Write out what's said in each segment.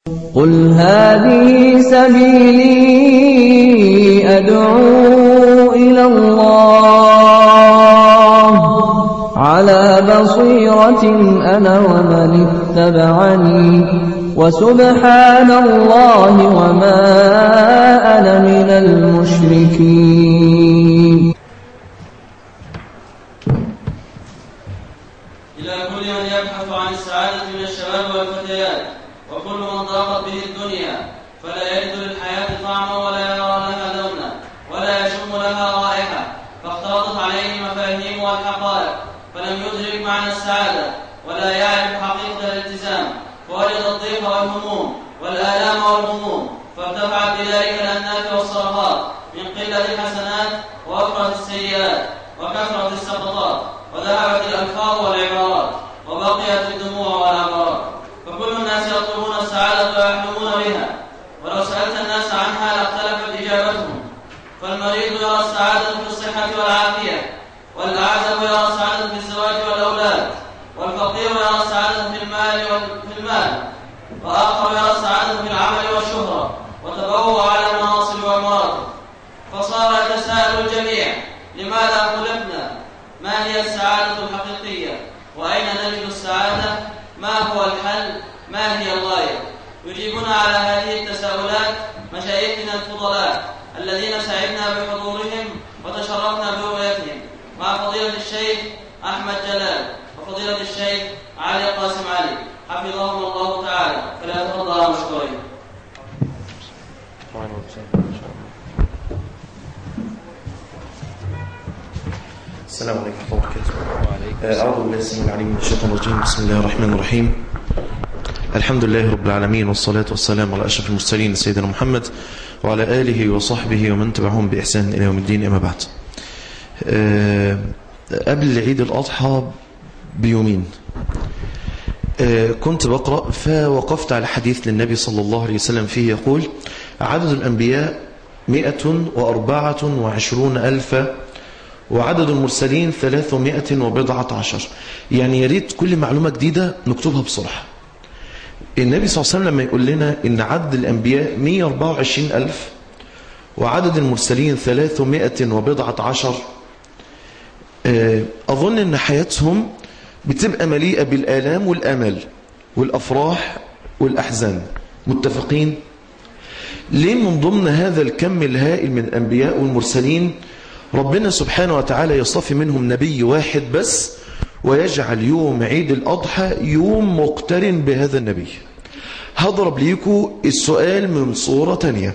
قل هذه سبيلي أدعو إلى الله على بصيرة أنا ومن اتبعني وسبحان الله وما أنا من المشركين إلى كل من يبحث عن السعادة من الشباب والفتيات وكل من ضاقت به الدنيا فلا يجد للحياة طعما ولا يرى لها لونا ولا يشم لها رائحة فاختلطت عليه مفاهيم والحقائق فلم يدرك معنى السعادة ولا يعرف حقيقة الالتزام فوجد الضيق والهموم والآلام والغموم فارتفعت بذلك الأنات والصرخات من قلة الحسنات ووفرة السيئات وكثرة السقطات وذهبت الألفاظ والعبارات وبقيت الدموع والعبرات فكل الناس يطلبون السعادة ويحلمون بها ولو سألت الناس عنها لاختلفت إجابتهم فالمريض يرى السعادة في الصحة والعافية والأعزب يرى السعادة في الزواج والأولاد والفقير يرى السعادة في المال وفي المال وآخر يرى السعادة في العمل والشهرة وتبوع على المناصب والمراتب فصار يتساءل الجميع لماذا خلقنا ما هي السعادة الحقيقية وأين نجد السعادة ما هو الحل ما هي الغاية يجيبون على هذه التساؤلات مشايخنا الفضلاء الذين سعدنا بحضورهم وتشرفنا برؤيتهم مع فضيلة الشيخ أحمد جلال وفضيلة الشيخ علي قاسم علي حفظهم الله تعالى فليتفضل مشكورين السلام عليكم ورحمة الله وبركاته أعوذ بالله السميع العليم من الشيطان الرجيم بسم الله الرحمن الرحيم الحمد لله رب العالمين والصلاة والسلام على أشرف المرسلين سيدنا محمد وعلى آله وصحبه ومن تبعهم بإحسان إلى يوم الدين أما بعد أه قبل عيد الأضحى بيومين أه كنت بقرأ فوقفت على حديث للنبي صلى الله عليه وسلم فيه يقول عدد الأنبياء مئة وأربعة وعشرون ألفا وعدد المرسلين ثلاثمائة وبضعة عشر يعني يريد كل معلومة جديدة نكتبها بسرعة النبي صلى الله عليه وسلم لما يقول لنا إن عدد الأنبياء 124 ألف وعدد المرسلين 300 وبضعة عشر أظن أن حياتهم بتبقى مليئة بالآلام والأمل والأفراح والأحزان متفقين ليه من ضمن هذا الكم الهائل من الأنبياء والمرسلين ربنا سبحانه وتعالى يصطفي منهم نبي واحد بس ويجعل يوم عيد الأضحى يوم مقترن بهذا النبي هضرب ليكم السؤال من صورة تانية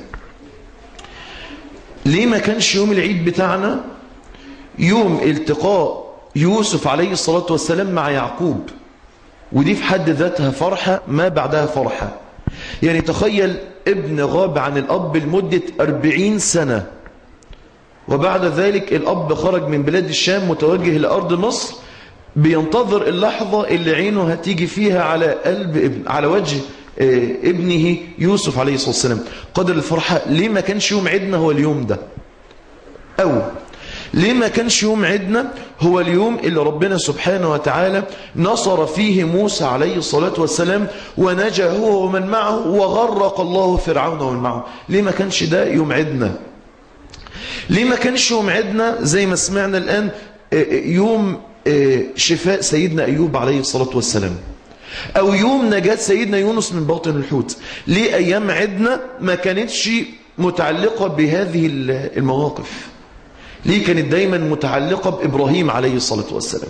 ليه ما كانش يوم العيد بتاعنا يوم التقاء يوسف عليه الصلاة والسلام مع يعقوب ودي في حد ذاتها فرحة ما بعدها فرحة يعني تخيل ابن غاب عن الأب لمدة أربعين سنة وبعد ذلك الأب خرج من بلاد الشام متوجه لأرض مصر بينتظر اللحظة اللي عينه هتيجي فيها على قلب ابن على وجه ابنه يوسف عليه الصلاة والسلام قدر الفرحة ليه ما كانش يوم عيدنا هو اليوم ده أو ليه ما كانش يوم عيدنا هو اليوم اللي ربنا سبحانه وتعالى نصر فيه موسى عليه الصلاة والسلام ونجا هو ومن معه وغرق الله فرعون ومن معه ليه ما كانش ده يوم عيدنا ليه ما كانش يوم عيدنا زي ما سمعنا الآن يوم شفاء سيدنا أيوب عليه الصلاة والسلام أو يوم نجاة سيدنا يونس من باطن الحوت ليه أيام عيدنا ما كانتش متعلقة بهذه المواقف ليه كانت دايما متعلقة بإبراهيم عليه الصلاة والسلام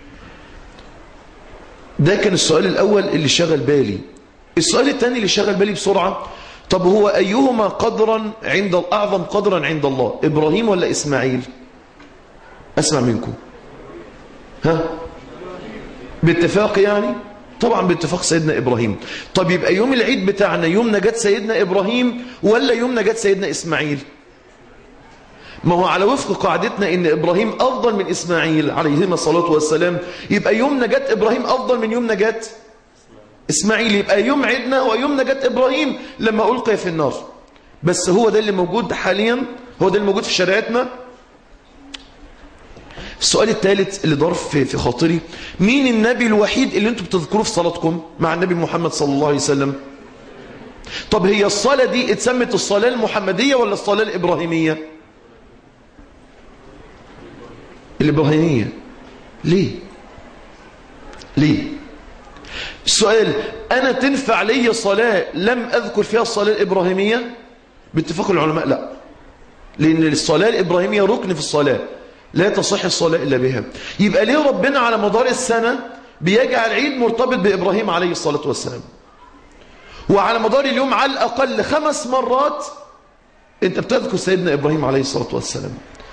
ده كان السؤال الأول اللي شغل بالي السؤال الثاني اللي شغل بالي بسرعة طب هو أيهما قدرا عند الأعظم قدرا عند الله إبراهيم ولا إسماعيل أسمع منكم ها باتفاق يعني طبعا باتفاق سيدنا إبراهيم طب يبقى يوم العيد بتاعنا يوم نجاة سيدنا إبراهيم ولا يوم نجاة سيدنا إسماعيل ما هو على وفق قاعدتنا ان ابراهيم افضل من اسماعيل عليهما الصلاه والسلام يبقى يوم نجاه ابراهيم افضل من يوم نجاه اسماعيل يبقى يوم عيدنا ويوم نجاه ابراهيم لما القي في النار بس هو ده اللي موجود حاليا هو ده اللي موجود في شريعتنا السؤال الثالث اللي ضرب في في خاطري مين النبي الوحيد اللي انتم بتذكروه في صلاتكم مع النبي محمد صلى الله عليه وسلم طب هي الصلاة دي اتسمت الصلاة المحمدية ولا الصلاة الإبراهيمية الإبراهيمية ليه ليه السؤال أنا تنفع لي صلاة لم أذكر فيها الصلاة الإبراهيمية باتفاق العلماء لا لأن الصلاة الإبراهيمية ركن في الصلاة لا تصح الصلاة إلا بها يبقى ليه ربنا على مدار السنة بيجعل عيد مرتبط بإبراهيم عليه الصلاة والسلام وعلى مدار اليوم على الأقل خمس مرات أنت بتذكر سيدنا إبراهيم عليه الصلاة والسلام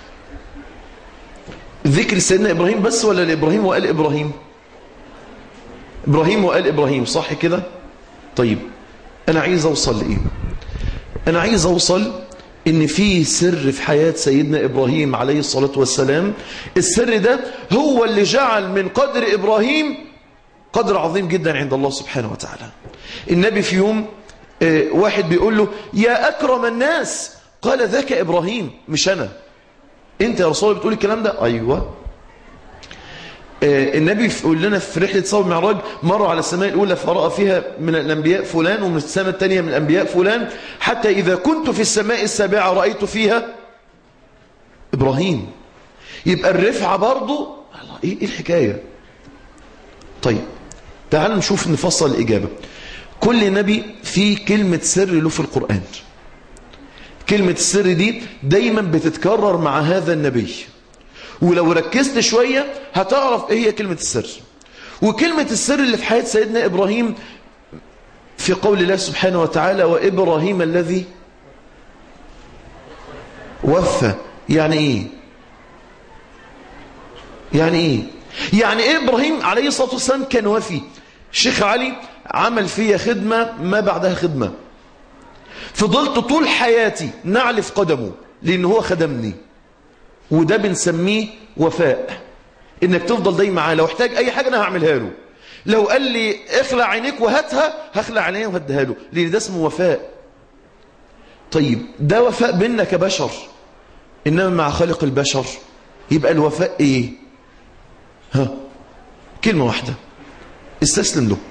ذكر سيدنا إبراهيم بس ولا لإبراهيم وقال إبراهيم إبراهيم وقال إبراهيم صح كده طيب أنا عايز أوصل لإيه أنا عايز أوصل إن في سر في حياة سيدنا إبراهيم عليه الصلاة والسلام السر ده هو اللي جعل من قدر إبراهيم قدر عظيم جدا عند الله سبحانه وتعالى النبي في يوم واحد بيقول له يا أكرم الناس قال ذاك إبراهيم مش أنا أنت يا رسول الله بتقول الكلام ده أيوة النبي يقول لنا في رحلة صوم معراج مروا على السماء الأولى فرأى فيها من الأنبياء فلان ومن السماء الثانية من الأنبياء فلان حتى إذا كنت في السماء السابعة رأيت فيها إبراهيم يبقى الرفعة برضو إيه الحكاية طيب تعالوا نشوف نفصل الإجابة كل نبي فيه كلمة سر له في القرآن كلمة السر دي دايما بتتكرر مع هذا النبي ولو ركزت شوية هتعرف ايه هي كلمة السر وكلمة السر اللي في حياة سيدنا إبراهيم في قول الله سبحانه وتعالى وإبراهيم الذي وفى يعني ايه يعني ايه يعني ايه إبراهيم عليه الصلاة والسلام كان وفي الشيخ علي عمل فيا خدمة ما بعدها خدمة فضلت طول حياتي نعلف قدمه لأن هو خدمني وده بنسميه وفاء انك تفضل دايما معاه لو احتاج اي حاجة انا هعملها له لو قال لي اخلع عينيك وهاتها هخلع عينيه وهديها له لان ده اسمه وفاء طيب ده وفاء بيننا كبشر انما مع خالق البشر يبقى الوفاء ايه ها كلمة واحدة استسلم له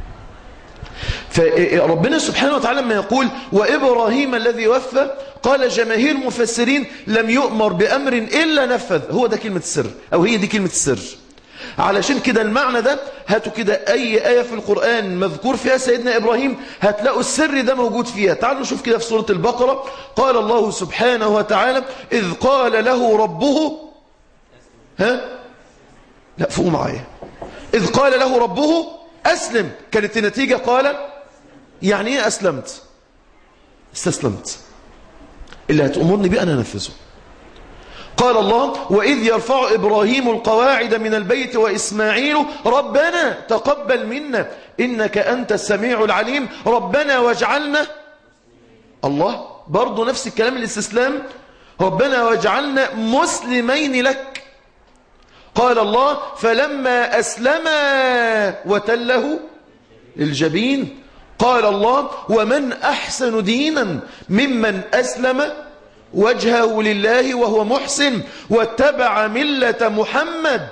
فربنا سبحانه وتعالى لما يقول وإبراهيم الذي وفى قال جماهير مفسرين لم يؤمر بأمر إلا نفذ هو ده كلمة السر أو هي دي كلمة السر علشان كده المعنى ده هاتوا كده أي آية في القرآن مذكور فيها سيدنا إبراهيم هتلاقوا السر ده موجود فيها تعالوا نشوف كده في سورة البقرة قال الله سبحانه وتعالى إذ قال له ربه ها لا فوق معايا إذ قال له ربه أسلم كانت النتيجة قال يعني إيه أسلمت استسلمت اللي هتأمرني بيه أنا أنفذه قال الله وإذ يرفع إبراهيم القواعد من البيت وإسماعيل ربنا تقبل منا إنك أنت السميع العليم ربنا واجعلنا الله برضو نفس الكلام الاستسلام ربنا واجعلنا مسلمين لك قال الله فلما أسلما وتله للجبين قال الله ومن أحسن دينا ممن أسلم وجهه لله وهو محسن واتبع ملة محمد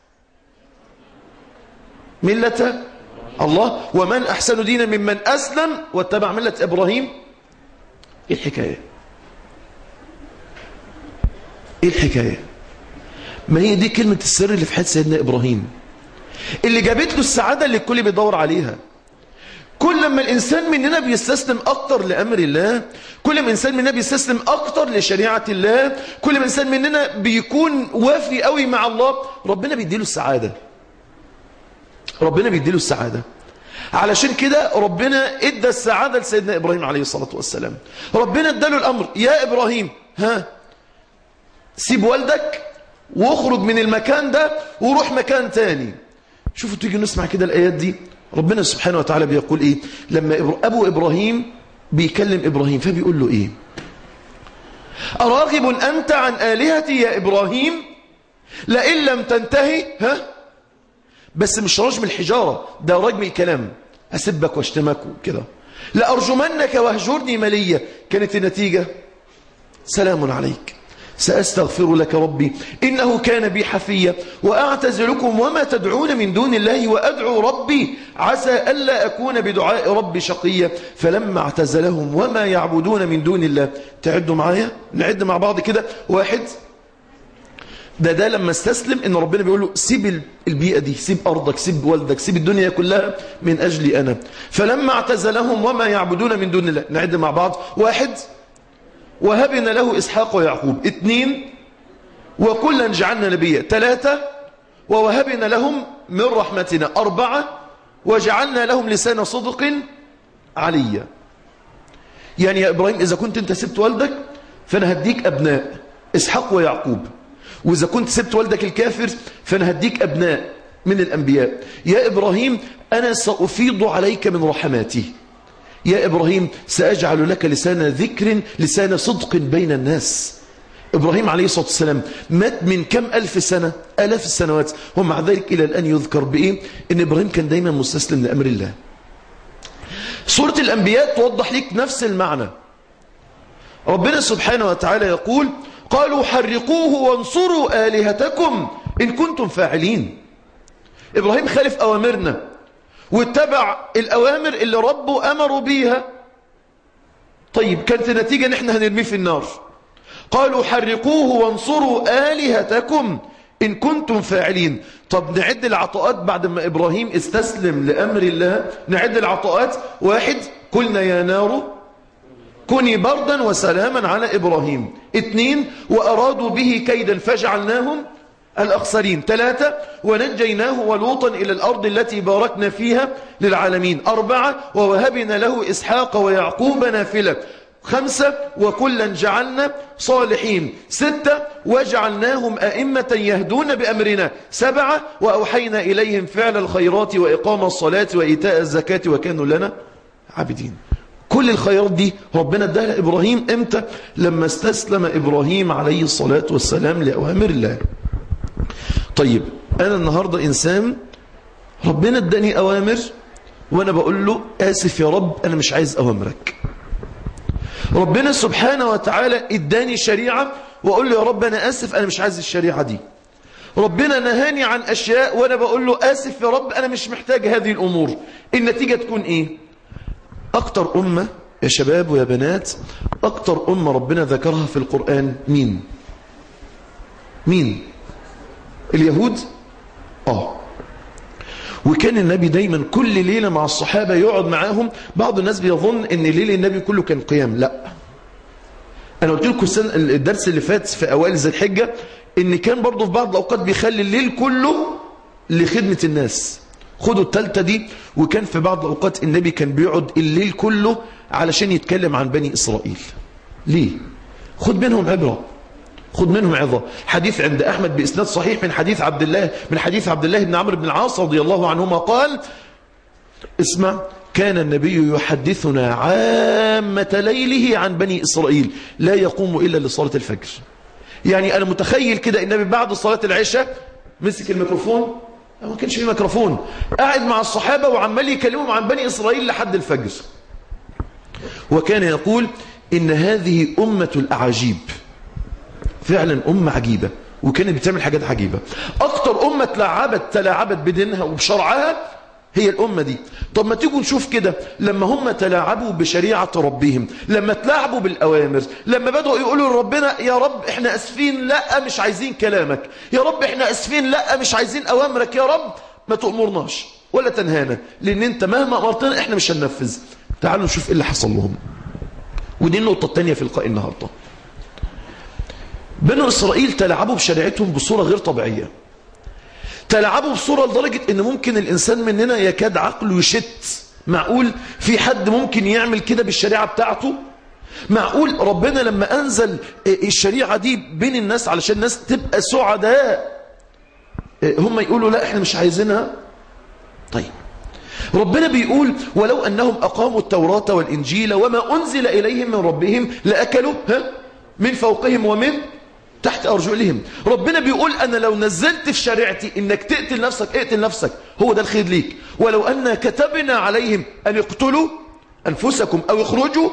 ملة الله ومن أحسن دينا ممن أسلم واتبع ملة إبراهيم إيه الحكاية إيه الحكاية ما هي دي كلمة السر اللي في حياة سيدنا إبراهيم اللي جابت له السعادة اللي الكل بيدور عليها كل ما الإنسان مننا بيستسلم أكتر لأمر الله كل ما الإنسان مننا بيستسلم أكتر لشريعة الله كل ما الإنسان مننا بيكون وافي قوي مع الله ربنا بيديله السعادة ربنا بيديله السعادة علشان كده ربنا ادى السعادة لسيدنا إبراهيم عليه الصلاة والسلام ربنا اداله الأمر يا إبراهيم ها سيب والدك واخرج من المكان ده وروح مكان تاني شوفوا تيجي نسمع كده الآيات دي ربنا سبحانه وتعالى بيقول إيه لما أبو إبراهيم بيكلم إبراهيم فبيقول له إيه أراغب أنت عن آلهتي يا إبراهيم لئن لم تنتهي ها بس مش رجم الحجارة ده رجم الكلام أسبك واشتمك وكده لأرجمنك واهجرني مليا كانت النتيجة سلام عليك سأستغفر لك ربي إنه كان بي حفيا وأعتزلكم وما تدعون من دون الله وأدعو ربي عسى ألا أكون بدعاء ربي شقيا فلما اعتزلهم وما يعبدون من دون الله تعدوا معايا نعد مع بعض كده واحد ده ده لما استسلم ان ربنا بيقول له سيب البيئة دي سيب أرضك سيب والدك سيب الدنيا كلها من أجلي أنا فلما اعتزلهم وما يعبدون من دون الله نعد مع بعض واحد وهبنا له إسحاق ويعقوب اثنين وكلا جعلنا نبيا ثلاثة ووهبنا لهم من رحمتنا أربعة وجعلنا لهم لسان صدق عليا يعني يا إبراهيم إذا كنت أنت سبت والدك فأنا هديك أبناء إسحاق ويعقوب وإذا كنت سبت والدك الكافر فأنا هديك أبناء من الأنبياء يا إبراهيم أنا سأفيض عليك من رحماتي يا إبراهيم سأجعل لك لسان ذكر لسان صدق بين الناس إبراهيم عليه الصلاة والسلام مات من كم ألف سنة ألاف السنوات ومع ذلك إلى الآن يذكر بإيه إن إبراهيم كان دايما مستسلم لأمر الله سورة الأنبياء توضح لك نفس المعنى ربنا سبحانه وتعالى يقول قالوا حرقوه وانصروا آلهتكم إن كنتم فاعلين إبراهيم خالف أوامرنا واتبع الأوامر اللي ربه أمروا بيها طيب كانت النتيجة نحن هنرميه في النار قالوا حرقوه وانصروا آلهتكم إن كنتم فاعلين طب نعد العطاءات بعد ما إبراهيم استسلم لأمر الله نعد العطاءات واحد قلنا يا نار كوني بردا وسلاما على إبراهيم اثنين وأرادوا به كيدا فجعلناهم الأخسرين ثلاثة ونجيناه ولوطا إلى الأرض التي باركنا فيها للعالمين أربعة ووهبنا له إسحاق ويعقوب نافلة خمسة وكلا جعلنا صالحين ستة وجعلناهم أئمة يهدون بأمرنا سبعة وأوحينا إليهم فعل الخيرات وإقام الصلاة وإيتاء الزكاة وكانوا لنا عابدين كل الخيرات دي ربنا اداها لإبراهيم امتى لما استسلم إبراهيم عليه الصلاة والسلام لأوامر الله طيب أنا النهاردة إنسان ربنا اداني أوامر وأنا بقول له آسف يا رب أنا مش عايز أوامرك ربنا سبحانه وتعالى اداني شريعة وأقول له يا رب أنا آسف أنا مش عايز الشريعة دي ربنا نهاني عن أشياء وأنا بقول له آسف يا رب أنا مش محتاج هذه الأمور النتيجة تكون إيه أكتر أمة يا شباب ويا بنات أكتر أمة ربنا ذكرها في القرآن مين مين اليهود آه وكان النبي دايما كل ليلة مع الصحابة يقعد معاهم بعض الناس بيظن ان ليل النبي كله كان قيام لا انا قلت لكم السنة الدرس اللي فات في اوائل ذي الحجة ان كان برضه في بعض الاوقات بيخلي الليل كله لخدمة الناس خدوا التالتة دي وكان في بعض الأوقات النبي كان بيقعد الليل كله علشان يتكلم عن بني إسرائيل ليه؟ خد منهم عبرة خد منهم عظة حديث عند أحمد بإسناد صحيح من حديث عبد الله من حديث عبد الله بن عمرو بن العاص رضي الله عنهما قال اسمع كان النبي يحدثنا عامة ليله عن بني إسرائيل لا يقوم إلا لصلاة الفجر يعني أنا متخيل كده النبي بعد صلاة العشاء مسك الميكروفون ما كانش فيه ميكروفون قاعد مع الصحابة وعمال يكلمهم عن بني إسرائيل لحد الفجر وكان يقول إن هذه أمة الأعاجيب فعلا أمة عجيبة وكانت بتعمل حاجات عجيبة أكتر أمة تلاعبت تلاعبت بدينها وبشرعها هي الأمة دي طب ما تيجوا نشوف كده لما هم تلاعبوا بشريعة ربهم لما تلاعبوا بالأوامر لما بدأوا يقولوا لربنا يا رب احنا أسفين لا مش عايزين كلامك يا رب احنا أسفين لا مش عايزين أوامرك يا رب ما تأمرناش ولا تنهانا لأن انت مهما أمرتنا احنا مش هننفذ تعالوا نشوف ايه اللي حصل لهم ودي النقطة الثانية في لقاء النهاردة بنو إسرائيل تلاعبوا بشريعتهم بصورة غير طبيعية تلعبوا بصورة لدرجة ان ممكن الانسان مننا يكاد عقله يشت معقول في حد ممكن يعمل كده بالشريعة بتاعته معقول ربنا لما انزل الشريعة دي بين الناس علشان الناس تبقى سعداء هم يقولوا لا احنا مش عايزينها طيب ربنا بيقول ولو انهم اقاموا التوراة والانجيل وما انزل اليهم من ربهم لاكلوا ها من فوقهم ومن تحت أرجلهم ربنا بيقول أنا لو نزلت في شريعتي إنك تقتل نفسك اقتل نفسك هو ده الخير ليك ولو أن كتبنا عليهم أن اقتلوا أنفسكم أو اخرجوا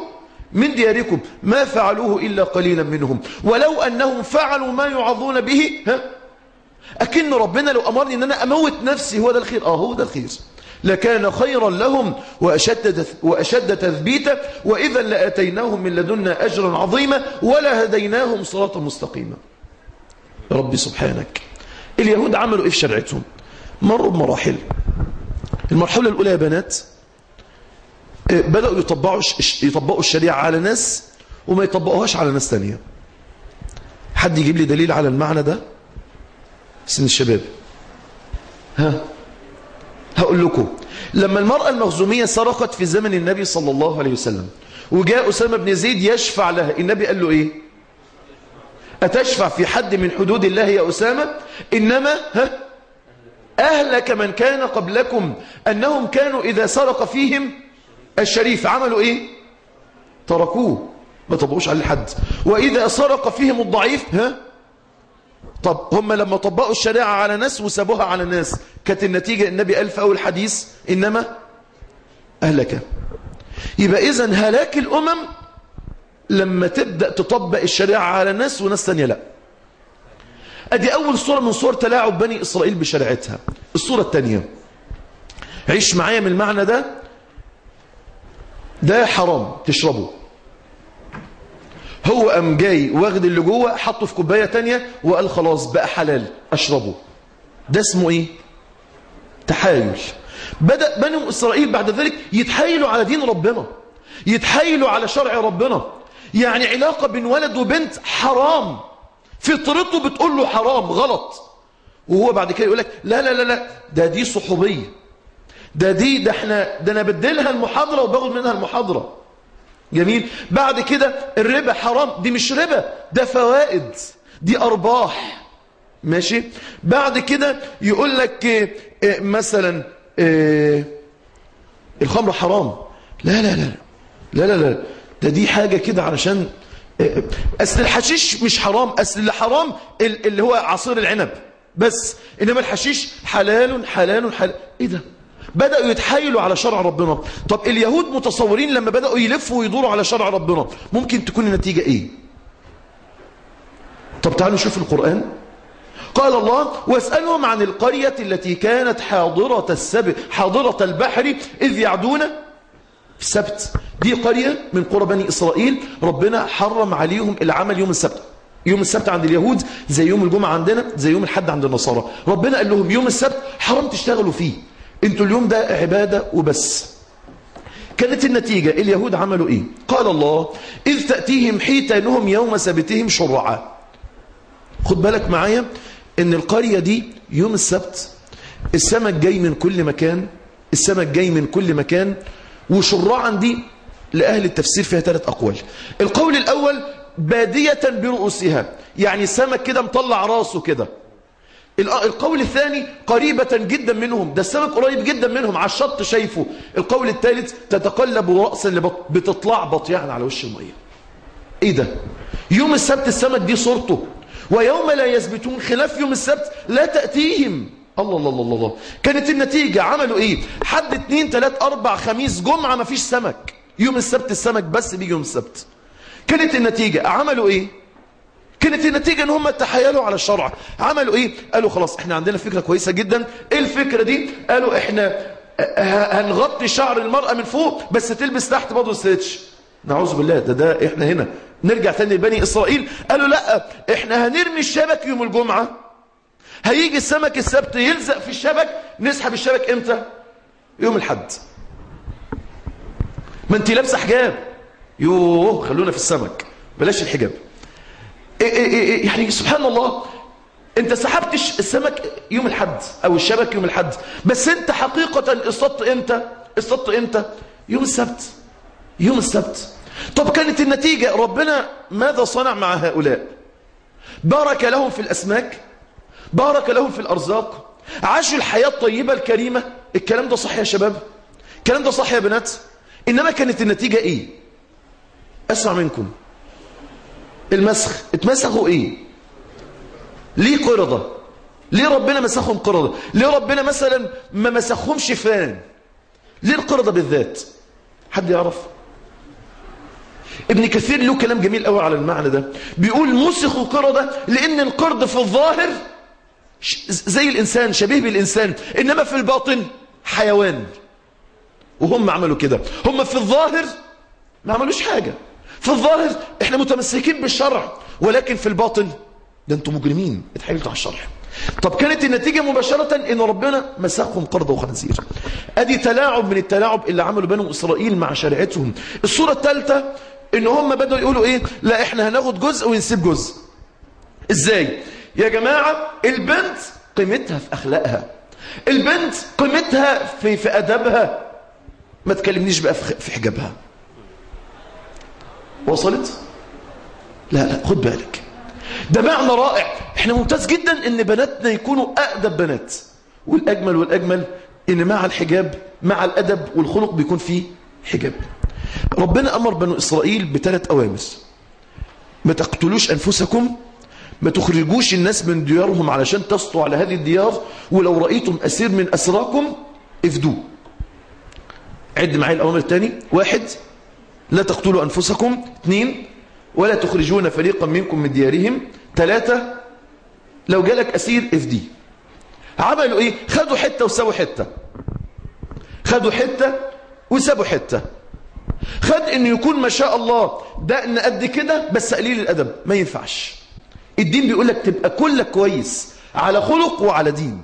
من دياركم ما فعلوه إلا قليلا منهم ولو أنهم فعلوا ما يعظون به ها أكن ربنا لو أمرني أن أنا أموت نفسي هو ده الخير آه هو ده الخير لكان خيرا لهم وأشد, وأشد تثبيتا وإذا لأتيناهم من لدنا أجرا عظيما ولا هديناهم صراطا مستقيما ربي سبحانك اليهود عملوا إيه في شرعتهم مروا بمراحل المرحلة الأولى يا بنات بدأوا يطبقوا, يطبقوا الشريعة على ناس وما يطبقوهاش على ناس تانية حد يجيب لي دليل على المعنى ده سن الشباب ها هقول لكم لما المرأة المخزومية سرقت في زمن النبي صلى الله عليه وسلم وجاء أسامة بن زيد يشفع لها النبي قال له إيه أتشفع في حد من حدود الله يا أسامة إنما ها أهلك من كان قبلكم أنهم كانوا إذا سرق فيهم الشريف عملوا إيه تركوه ما طبقوش على الحد وإذا سرق فيهم الضعيف ها طب هم لما طبقوا الشريعة على ناس وسابوها على ناس كانت النتيجة النبي قال في أول حديث إنما أهلك يبقى إذن هلاك الأمم لما تبدأ تطبق الشريعة على ناس وناس تانية لا أدي أول صورة من صور تلاعب بني إسرائيل بشريعتها الصورة الثانية عيش معايا من المعنى ده ده حرام تشربه هو قام جاي واخد اللي جوه حطه في كوبايه تانية وقال خلاص بقى حلال اشربه ده اسمه ايه تحايل بدا بني اسرائيل بعد ذلك يتحايلوا على دين ربنا يتحايلوا على شرع ربنا يعني علاقه بين ولد وبنت حرام فطرته بتقول له حرام غلط وهو بعد كده يقول لك لا لا لا لا ده دي صحوبيه ده دي ده احنا ده انا بديلها المحاضره وباخد منها المحاضره جميل بعد كده الربا حرام دي مش ربا ده فوائد دي أرباح ماشي بعد كده يقول لك إيه إيه مثلا إيه الخمر حرام لا لا لا لا لا لا ده دي حاجة كده علشان أصل الحشيش مش حرام أصل اللي حرام اللي هو عصير العنب بس إنما الحشيش حلال حلال حلال إيه ده بدأوا يتحايلوا على شرع ربنا طب اليهود متصورين لما بدأوا يلفوا ويدوروا على شرع ربنا ممكن تكون النتيجة ايه طب تعالوا نشوف القرآن قال الله واسألهم عن القرية التي كانت حاضرة السبت حاضرة البحر إذ يعدون في السبت دي قرية من قرى بني إسرائيل ربنا حرم عليهم العمل يوم السبت يوم السبت عند اليهود زي يوم الجمعة عندنا زي يوم الحد عند النصارى ربنا قال لهم يوم السبت حرام تشتغلوا فيه انتوا اليوم ده عبادة وبس كانت النتيجة اليهود عملوا ايه قال الله إذ تأتيهم حيتانهم يوم سبتهم شرعا خد بالك معايا ان القرية دي يوم السبت السمك جاي من كل مكان السمك جاي من كل مكان وشرعا دي لأهل التفسير فيها ثلاث أقوال القول الأول بادية برؤوسها يعني السمك كده مطلع راسه كده القول الثاني قريبة جدا منهم ده السمك قريب جدا منهم على الشط شايفه القول الثالث تتقلب رأسا اللي بتطلع بطيعا على وش المية ايه ده يوم السبت السمك دي صورته ويوم لا يثبتون خلاف يوم السبت لا تأتيهم الله الله الله الله كانت النتيجة عملوا ايه حد اتنين تلات اربع خميس جمعة مفيش سمك يوم السبت السمك بس بيجي يوم السبت كانت النتيجة عملوا ايه كانت النتيجة ان هم تحايلوا على الشرع عملوا ايه قالوا خلاص احنا عندنا فكرة كويسة جدا ايه الفكرة دي قالوا احنا هنغطي شعر المرأة من فوق بس تلبس تحت برضه ستريتش نعوذ بالله ده ده احنا هنا نرجع تاني لبني اسرائيل قالوا لا احنا هنرمي الشبك يوم الجمعة هيجي السمك السبت يلزق في الشبك نسحب الشبك امتى يوم الحد ما انت لابسه حجاب يوه خلونا في السمك بلاش الحجاب إيه إيه إيه يعني سبحان الله انت سحبت السمك يوم الحد او الشبك يوم الحد بس انت حقيقة اصطدت امتى اصطدت امتى يوم السبت يوم السبت طب كانت النتيجة ربنا ماذا صنع مع هؤلاء بارك لهم في الاسماك بارك لهم في الارزاق عاشوا الحياة الطيبة الكريمة الكلام ده صح يا شباب الكلام ده صح يا بنات انما كانت النتيجة ايه اسمع منكم المسخ اتمسخوا ايه ليه قردة ليه ربنا مسخهم قردة ليه ربنا مثلا ما مسخهمش فان ليه القردة بالذات حد يعرف ابن كثير له كلام جميل قوي على المعنى ده بيقول مسخوا قردة لأن القرد في الظاهر زي الإنسان شبيه بالإنسان إنما في الباطن حيوان وهم عملوا كده هم في الظاهر ما عملوش حاجة في الظاهر احنا متمسكين بالشرع ولكن في الباطن ده انتم مجرمين اتحايلتوا على الشرع طب كانت النتيجة مباشرة ان ربنا مسخهم قرد وخنزير ادي تلاعب من التلاعب اللي عملوا بنو اسرائيل مع شريعتهم الصورة الثالثة ان هم بدأوا يقولوا ايه لا احنا هناخد جزء ونسيب جزء ازاي يا جماعة البنت قيمتها في اخلاقها البنت قيمتها في, في ادبها ما تكلمنيش بقى في حجابها وصلت لا لا خد بالك ده معنى رائع احنا ممتاز جدا ان بناتنا يكونوا اادب بنات والاجمل والاجمل ان مع الحجاب مع الادب والخلق بيكون فيه حجاب ربنا امر بنو اسرائيل بثلاث اوامر ما تقتلوش انفسكم ما تخرجوش الناس من ديارهم علشان تسطوا على هذه الديار ولو رأيتم أسير من أسراكم افدوه عد معي الأوامر الثاني واحد لا تقتلوا أنفسكم اثنين ولا تخرجون فريقا منكم من ديارهم ثلاثة لو جالك أسير افديه عملوا ايه خدوا حتة وسابوا حتة خدوا حتة وسابوا حتة خد انه يكون ما شاء الله دقن قد كده بس قليل الأدب ما ينفعش الدين بيقول لك تبقى كلك كويس على خلق وعلى دين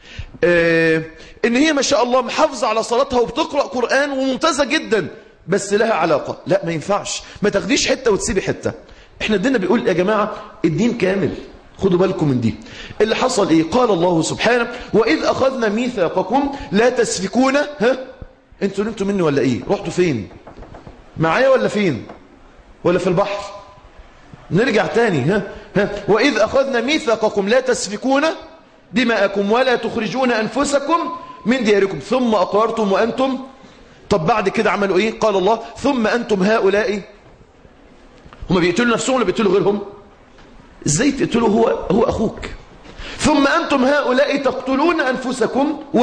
آه ان هي ما شاء الله محافظة على صلاتها وبتقرأ قرآن وممتازة جدا بس لها علاقة لا ما ينفعش ما تاخديش حتة وتسيبي حتة احنا الدين بيقول يا جماعة الدين كامل خدوا بالكم من دي اللي حصل ايه قال الله سبحانه وإذ أخذنا ميثاقكم لا تسفكون ها انتوا نمتوا مني ولا ايه رحتوا فين معايا ولا فين ولا في البحر نرجع تاني ها ها وإذ أخذنا ميثاقكم لا تسفكون دماءكم ولا تخرجون أنفسكم من دياركم ثم أقررتم وأنتم طب بعد كده عملوا إيه قال الله ثم أنتم هؤلاء هم بيقتلوا نفسهم ولا بيقتلوا غيرهم ازاي تقتلوا هو هو أخوك ثم أنتم هؤلاء تقتلون أنفسكم و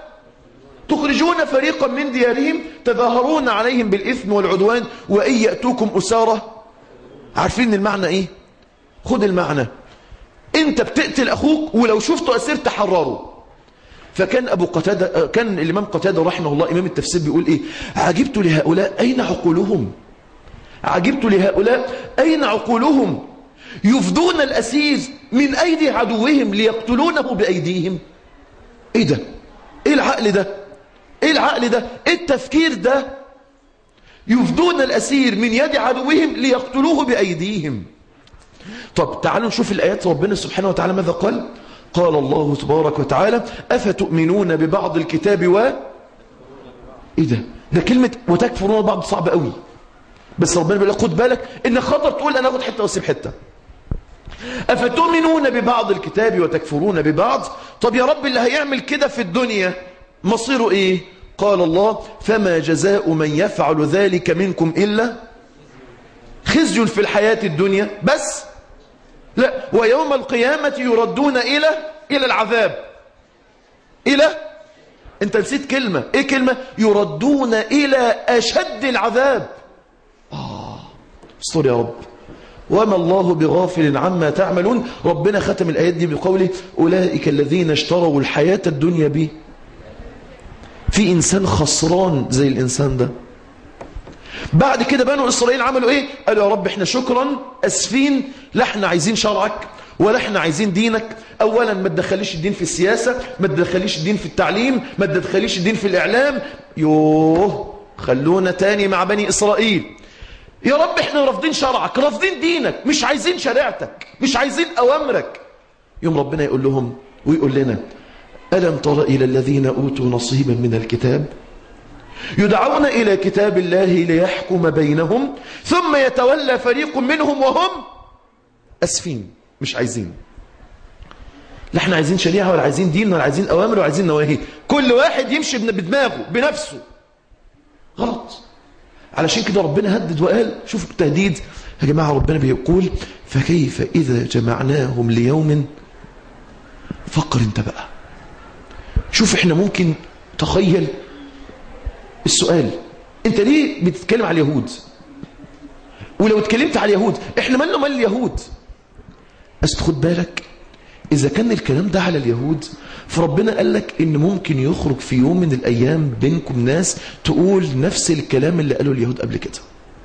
تخرجون فريقا من ديارهم تظاهرون عليهم بالإثم والعدوان وإن يأتوكم أسارة عارفين المعنى إيه خد المعنى انت بتقتل أخوك ولو شفته أسير تحرره فكان أبو قتادة كان الإمام قتادة رحمه الله إمام التفسير بيقول إيه عجبت لهؤلاء أين عقولهم عجبت لهؤلاء أين عقولهم يفدون الأسير من أيدي عدوهم ليقتلونه بأيديهم إيه ده إيه العقل ده إيه العقل ده إيه التفكير ده يفدون الأسير من يد عدوهم ليقتلوه بأيديهم طب تعالوا نشوف الآيات ربنا سبحانه وتعالى ماذا قال قال الله تبارك وتعالى أفتؤمنون ببعض الكتاب و إيه ده ده كلمة وتكفرون بعض صعب قوي بس ربنا بيقول خد بالك إن خطر تقول أنا أخد حتة وأسيب حتة أفتؤمنون ببعض الكتاب وتكفرون ببعض طب يا رب اللي هيعمل كده في الدنيا مصيره إيه قال الله فما جزاء من يفعل ذلك منكم إلا خزي في الحياة الدنيا بس لا ويوم القيامة يردون إلى إلى العذاب إلى أنت نسيت كلمة إيه كلمة يردون إلى أشد العذاب آه استر يا رب وما الله بغافل عما تعملون ربنا ختم الآيات دي بقوله أولئك الذين اشتروا الحياة الدنيا به في إنسان خسران زي الإنسان ده بعد كده بنو إسرائيل عملوا إيه قالوا يا رب إحنا شكرا أسفين لا إحنا عايزين شرعك ولا إحنا عايزين دينك أولا ما تدخليش الدين في السياسة ما تدخليش الدين في التعليم ما تدخليش الدين في الإعلام يوه خلونا تاني مع بني إسرائيل يا رب إحنا رافضين شرعك رافضين دينك مش عايزين شريعتك مش عايزين أوامرك يوم ربنا يقول لهم ويقول لنا ألم تر إلى الذين أوتوا نصيبا من الكتاب يدعون إلى كتاب الله ليحكم بينهم ثم يتولى فريق منهم وهم أسفين مش عايزين لا احنا عايزين شريعة ولا عايزين دين ولا عايزين أوامر ولا عايزين نواهي كل واحد يمشي بدماغه بنفسه غلط علشان كده ربنا هدد وقال شوفوا التهديد يا جماعة ربنا بيقول فكيف إذا جمعناهم ليوم فكر انت بقى شوف احنا ممكن تخيل السؤال انت ليه بتتكلم على اليهود ولو اتكلمت على اليهود احنا مالنا مال اليهود بس خد بالك إذا كان الكلام ده على اليهود فربنا قال لك إن ممكن يخرج في يوم من الأيام بينكم ناس تقول نفس الكلام اللي قاله اليهود قبل كده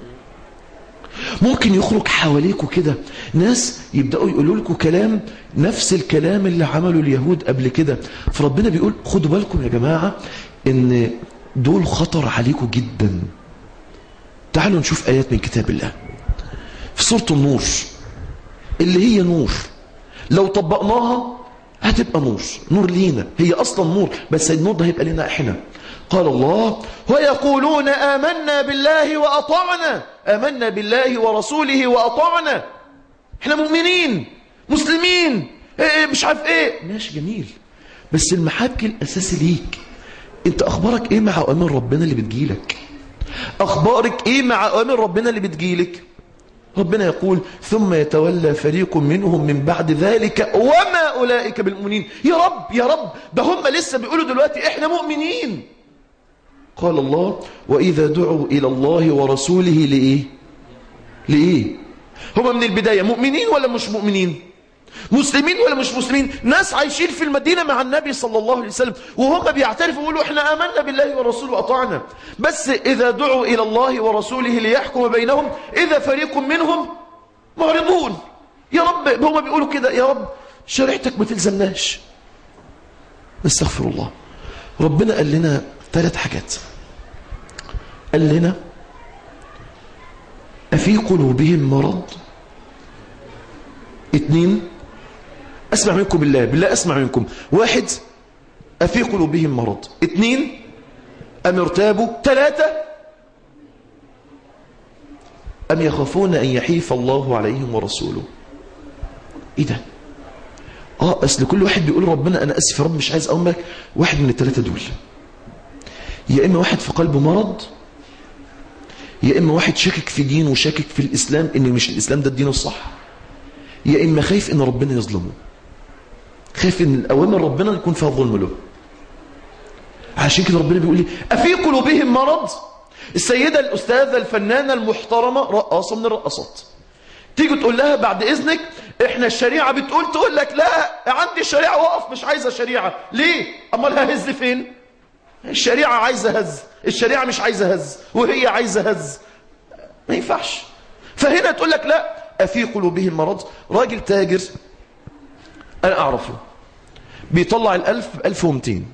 ممكن يخرج حواليكوا كده ناس يبدأوا يقولوا لكم كلام نفس الكلام اللي عمله اليهود قبل كده فربنا بيقول خدوا بالكم يا جماعة إن دول خطر عليكم جدا تعالوا نشوف آيات من كتاب الله في سورة النور اللي هي نور لو طبقناها هتبقى نور نور لينا هي أصلا نور بس النور ده هيبقى لنا احنا قال الله ويقولون آمنا بالله وأطعنا آمنا بالله ورسوله وأطعنا احنا مؤمنين مسلمين ايه مش عارف ايه ماشي جميل بس المحك الأساسي ليك انت أخبارك ايه مع أوامر ربنا اللي بتجيلك أخبارك ايه مع أوامر ربنا اللي بتجيلك ربنا يقول ثم يتولى فريق منهم من بعد ذلك وما أولئك بالمؤمنين يا رب يا رب ده هم لسه بيقولوا دلوقتي احنا مؤمنين قال الله وإذا دعوا إلى الله ورسوله لإيه لإيه هم من البداية مؤمنين ولا مش مؤمنين مسلمين ولا مش مسلمين ناس عايشين في المدينة مع النبي صلى الله عليه وسلم وهم بيعترفوا ويقولوا احنا آمنا بالله ورسوله وأطعنا بس إذا دعوا إلى الله ورسوله ليحكم بينهم إذا فريق منهم معرضون يا رب هم بيقولوا كده يا رب شريعتك ما تلزمناش نستغفر الله ربنا قال لنا ثلاث حاجات قال لنا أفي قلوبهم مرض اثنين أسمع منكم بالله بالله أسمع منكم واحد أفي قلوبهم مرض اثنين أم ارتابوا ثلاثة أم يخافون أن يحيف الله عليهم ورسوله إيه ده آه أصل كل واحد بيقول ربنا أنا أسف يا رب مش عايز أقومك واحد من الثلاثة دول يا إما واحد في قلبه مرض يا إما واحد شاكك في دين وشاكك في الإسلام إن مش الإسلام ده الدين الصح يا إما خايف إن ربنا يظلمه خايف إن الأوامر ربنا يكون فيها ظلم له عشان كده ربنا بيقول لي أفي قلوبهم مرض السيدة الأستاذة الفنانة المحترمة رقاصة من الرقصات تيجي تقول لها بعد إذنك إحنا الشريعة بتقول تقول لك لا عندي الشريعة وقف مش عايزة شريعة ليه؟ أمال ههز فين؟ الشريعة عايزة هز الشريعة مش عايزة هز وهي عايزة هز ما ينفعش فهنا تقول لك لا أفي قلوبهم مرض راجل تاجر أنا أعرفه بيطلع الألف بألف ومتين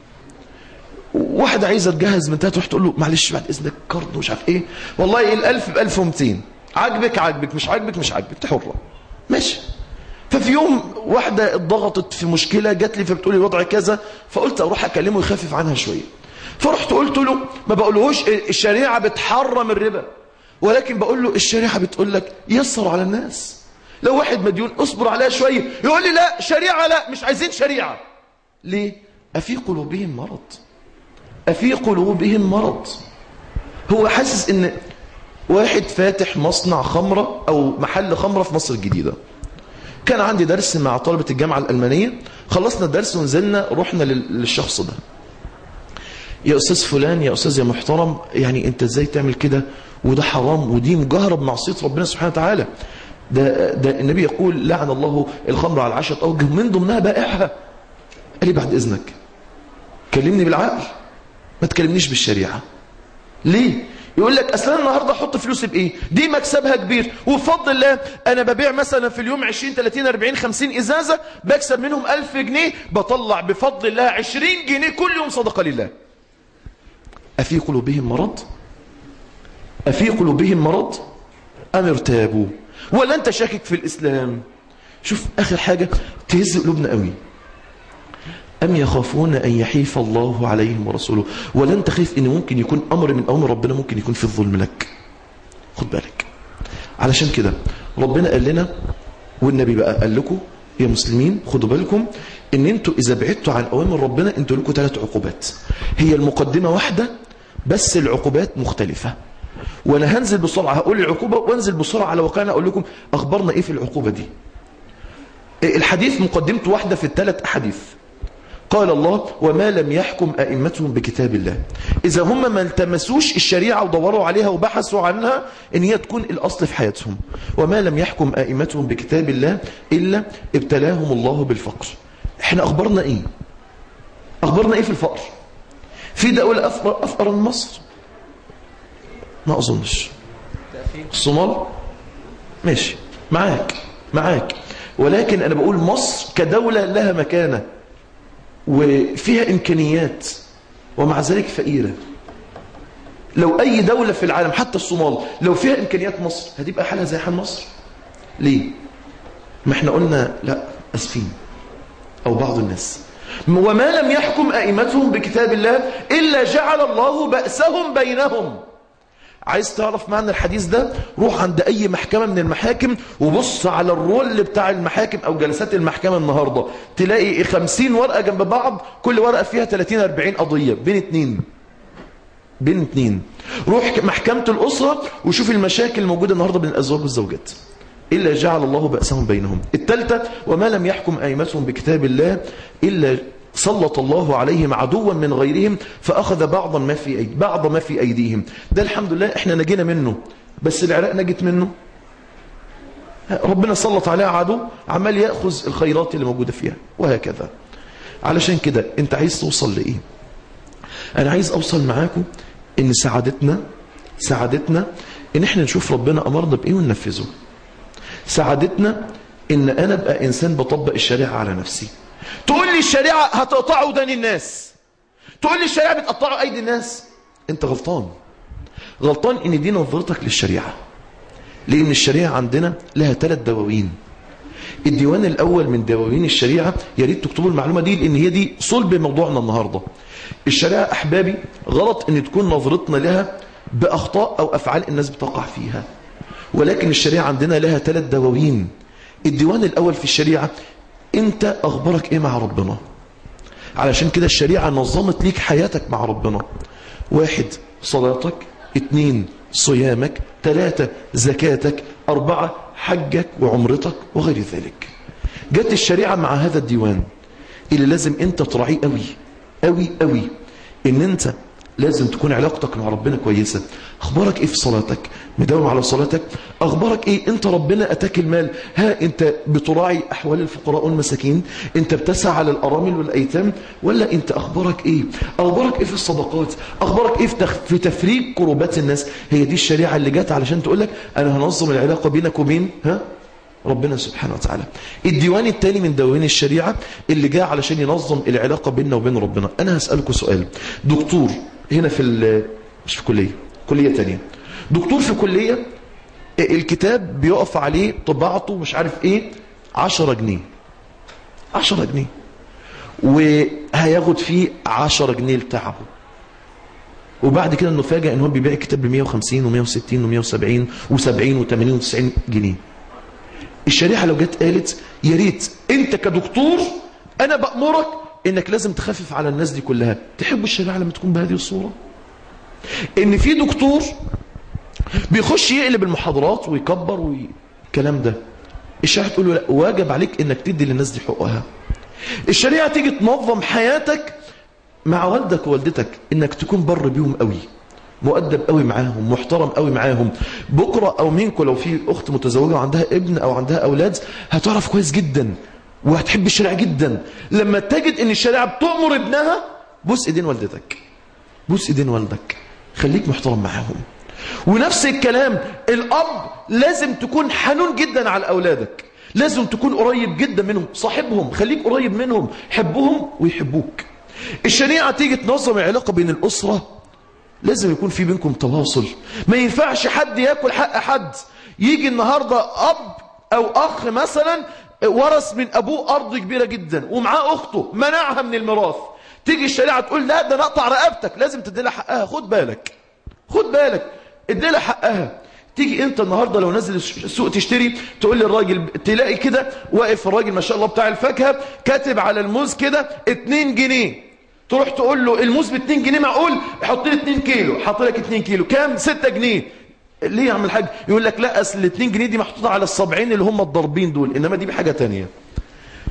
واحدة عايزة تجهز من تروح تقول له معلش بعد إذنك كارد ومش عارف إيه والله الألف بألف ومتين عاجبك عاجبك مش عاجبك مش عاجبك انت حرة ماشي ففي يوم واحدة اتضغطت في مشكلة جات لي فبتقول لي الوضع كذا فقلت أروح أكلمه يخفف عنها شوية فرحت قلت له ما بقولهوش الشريعة بتحرم الربا ولكن بقول له الشريعة بتقول لك يسر على الناس لو واحد مديون اصبر عليها شوية يقول لي لا شريعة لا مش عايزين شريعة ليه أفي قلوبهم مرض أفي قلوبهم مرض هو حاسس ان واحد فاتح مصنع خمرة أو محل خمرة في مصر الجديدة كان عندي درس مع طلبة الجامعة الألمانية خلصنا الدرس ونزلنا رحنا للشخص ده يا أستاذ فلان يا أستاذ يا محترم يعني أنت إزاي تعمل كده وده حرام ودي مجاهرة بمعصية ربنا سبحانه وتعالى ده, ده النبي يقول لعن الله الخمر على عشرة أوجه من ضمنها بائعها قال لي بعد إذنك كلمني بالعقل ما تكلمنيش بالشريعة ليه يقول لك اصل انا النهارده احط فلوسي بايه دي مكسبها كبير وبفضل الله انا ببيع مثلا في اليوم 20 30 40 50 ازازه بكسب منهم 1000 جنيه بطلع بفضل الله 20 جنيه كل يوم صدقه لله افي قلوبهم مرض افي قلوبهم مرض ام ارتابوا ولا انت شاكك في الاسلام شوف اخر حاجه تهز قلوبنا قوي أم يخافون أن يحيف الله عليهم ورسوله ولا أنت خايف أن ممكن يكون أمر من أمر ربنا ممكن يكون في الظلم لك خد بالك علشان كده ربنا قال لنا والنبي بقى قال لكم يا مسلمين خدوا بالكم ان انتوا اذا بعدتوا عن اوامر ربنا انتوا لكم ثلاث عقوبات هي المقدمه واحده بس العقوبات مختلفه وانا هنزل بسرعه هقول العقوبه وانزل بسرعه على واقعنا اقول لكم اخبارنا ايه في العقوبه دي الحديث مقدمته واحده في الثلاث احاديث قال الله وما لم يحكم أئمتهم بكتاب الله إذا هم ما التمسوش الشريعة ودوروا عليها وبحثوا عنها إن هي تكون الأصل في حياتهم وما لم يحكم أئمتهم بكتاب الله إلا ابتلاهم الله بالفقر احنا أخبرنا إيه أخبرنا إيه في الفقر في دولة أفقر, أفقر من مصر ما أظنش الصومال ماشي معاك معاك ولكن أنا بقول مصر كدولة لها مكانة وفيها إمكانيات ومع ذلك فقيرة لو أي دولة في العالم حتى الصومال لو فيها إمكانيات مصر هتبقى حالها زي حال مصر ليه؟ ما احنا قلنا لا أسفين أو بعض الناس وما لم يحكم أئمتهم بكتاب الله إلا جعل الله بأسهم بينهم عايز تعرف معنى الحديث ده روح عند أي محكمة من المحاكم وبص على الرول بتاع المحاكم أو جلسات المحكمة النهاردة تلاقي 50 ورقة جنب بعض كل ورقة فيها 30-40 قضية بين اتنين بين اتنين روح محكمة الأسرة وشوف المشاكل الموجودة النهاردة بين الأزواج والزوجات إلا جعل الله بأسهم بينهم الثالثة وما لم يحكم أئمتهم بكتاب الله إلا سلط الله عليهم عدوا من غيرهم فأخذ بعض ما في أيدي بعض ما في أيديهم ده الحمد لله احنا نجينا منه بس العراق نجت منه ربنا سلط عليها عدو عمال يأخذ الخيرات اللي موجودة فيها وهكذا علشان كده انت عايز توصل لإيه أنا عايز أوصل معاكم إن سعادتنا سعادتنا إن إحنا نشوف ربنا أمرنا بإيه وننفذه سعادتنا إن أنا أبقى إنسان بطبق الشريعة على نفسي تقول لي الشريعة هتقطع ودان الناس تقول لي الشريعة بتقطع أيدي الناس أنت غلطان غلطان إن دي نظرتك للشريعة لأن الشريعة عندنا لها ثلاث دواوين الديوان الأول من دواوين الشريعة يا ريت تكتبوا المعلومة دي لأن هي دي صلب موضوعنا النهاردة الشريعة أحبابي غلط أن تكون نظرتنا لها بأخطاء أو أفعال الناس بتقع فيها ولكن الشريعة عندنا لها ثلاث دواوين الديوان الأول في الشريعة أنت أخبارك إيه مع ربنا علشان كده الشريعة نظمت ليك حياتك مع ربنا واحد صلاتك اتنين صيامك ثلاثة زكاتك أربعة حجك وعمرتك وغير ذلك جت الشريعة مع هذا الديوان اللي لازم انت تراعيه قوي قوي قوي ان انت لازم تكون علاقتك مع ربنا كويسة اخبارك ايه في صلاتك مداوم على صلاتك اخبارك ايه انت ربنا اتاك المال ها انت بتراعي احوال الفقراء والمساكين انت بتسعى على الارامل والايتام ولا انت اخبارك ايه اخبارك ايه في الصدقات اخبارك ايه في, تخ... في تفريق كروبات الناس هي دي الشريعة اللي جت علشان تقول لك انا هنظم العلاقة بينك وبين ها ربنا سبحانه وتعالى الديوان الثاني من دواوين الشريعة اللي جاء علشان ينظم العلاقة بيننا وبين ربنا أنا هسألكم سؤال دكتور هنا في مش في كلية كلية تانية دكتور في كلية الكتاب بيقف عليه طباعته مش عارف ايه عشرة جنيه عشرة جنيه وهياخد فيه عشرة جنيه لتعبه وبعد كده نفاجئ ان هو بيبيع الكتاب ب 150 و160 و170 و70 و80 و90 جنيه الشريعة لو جت قالت يا ريت انت كدكتور انا بأمرك انك لازم تخفف على الناس دي كلها تحب الشريعة لما تكون بهذه الصورة ان في دكتور بيخش يقلب المحاضرات ويكبر والكلام ده الشريعة تقول له لا واجب عليك انك تدي للناس دي حقوقها الشريعة تيجي تنظم حياتك مع والدك ووالدتك انك تكون بر بيهم قوي مؤدب قوي معاهم محترم قوي معاهم بكرة او منكم لو في اخت متزوجة وعندها ابن او عندها اولاد هتعرف كويس جدا وهتحب الشريعة جدا لما تجد ان الشريعة بتؤمر ابنها بوس ايدين والدتك بوس ايدين والدك خليك محترم معاهم ونفس الكلام الاب لازم تكون حنون جدا على اولادك لازم تكون قريب جدا منهم صاحبهم خليك قريب منهم حبهم ويحبوك الشريعة تيجي تنظم العلاقة بين الأسرة لازم يكون في بينكم تواصل ما ينفعش حد ياكل حق حد يجي النهاردة أب أو أخ مثلا ورث من أبوه أرض كبيرة جدا ومعاه أخته منعها من الميراث تيجي الشريعة تقول لا ده نقطع رقبتك لازم تديلها حقها خد بالك خد بالك اديلها حقها تيجي انت النهاردة لو نزل السوق تشتري تقول للراجل تلاقي كده واقف الراجل ما شاء الله بتاع الفاكهة كاتب على الموز كده 2 جنيه تروح تقول له الموز ب 2 جنيه معقول حط لي 2 كيلو حط لك 2 كيلو كام 6 جنيه ليه يا عم الحاج يقول لك لا اصل ال 2 جنيه دي محطوطه على السبعين اللي هم الضاربين دول انما دي بحاجه تانية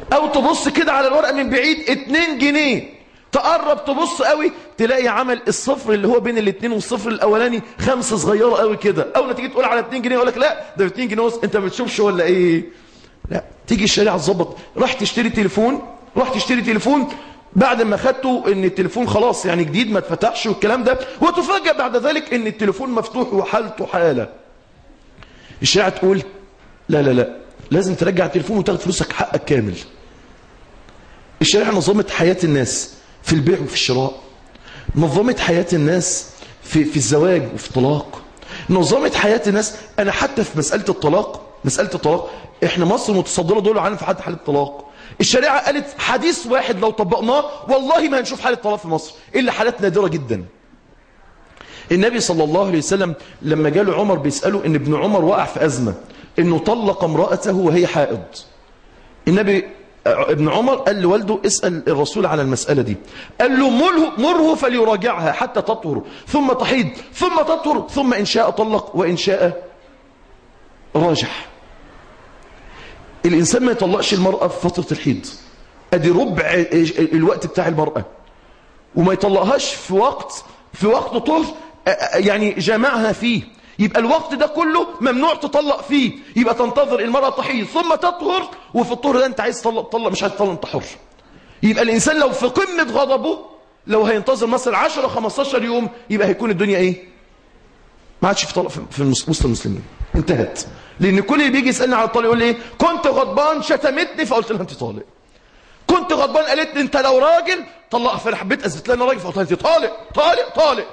او تبص كده على الورقه من بعيد 2 جنيه تقرب تبص قوي تلاقي عمل الصفر اللي هو بين الاثنين والصفر الاولاني خمسه صغيره قوي كده اول ما تيجي تقول على 2 جنيه يقول لك لا ده 2 جنيه ونص انت ما بتشوفش ولا ايه لا تيجي الشريعه تظبط راح تشتري تليفون راح تشتري تليفون بعد ما خدته ان التليفون خلاص يعني جديد ما اتفتحش والكلام ده وتفاجئ بعد ذلك ان التليفون مفتوح وحالته حاله الشريعه تقول لا لا لا لازم ترجع التليفون وتاخد فلوسك حقك كامل الشريعه نظمت حياه الناس في البيع وفي الشراء نظمت حياه الناس في في الزواج وفي الطلاق نظمت حياه الناس انا حتى في مساله الطلاق مساله الطلاق احنا مصر متصدره دول عالم في حد حاله الطلاق الشريعه قالت حديث واحد لو طبقناه والله ما هنشوف حاله طلاق في مصر الا حالات نادره جدا النبي صلى الله عليه وسلم لما جاله عمر بيساله ان ابن عمر وقع في ازمه انه طلق امراته وهي حائض النبي ابن عمر قال لوالده اسأل الرسول على المسألة دي قال له مره, مره فليراجعها حتى تطهر ثم تحيض ثم تطهر ثم إن شاء طلق وإن شاء راجح الإنسان ما يطلقش المرأة في فترة الحيض أدي ربع الوقت بتاع المرأة وما يطلقهاش في وقت في وقت طهر يعني جمعها فيه يبقى الوقت ده كله ممنوع تطلق فيه يبقى تنتظر المرأة تحيض ثم تطهر وفي الطهر ده انت عايز تطلق طلق مش عايز تطلق انت حر يبقى الانسان لو في قمة غضبه لو هينتظر مثلا 10 15 يوم يبقى هيكون الدنيا ايه ما عادش في طلق في وسط المسلمين انتهت لان كل اللي بيجي يسالني على الطلاق يقول لي ايه كنت غضبان شتمتني فقلت لها انت طالق كنت غضبان قالت لي انت لو راجل طلقها فانا حبيت اثبت لها انا راجل فقلت لها انت طالق طالق طالق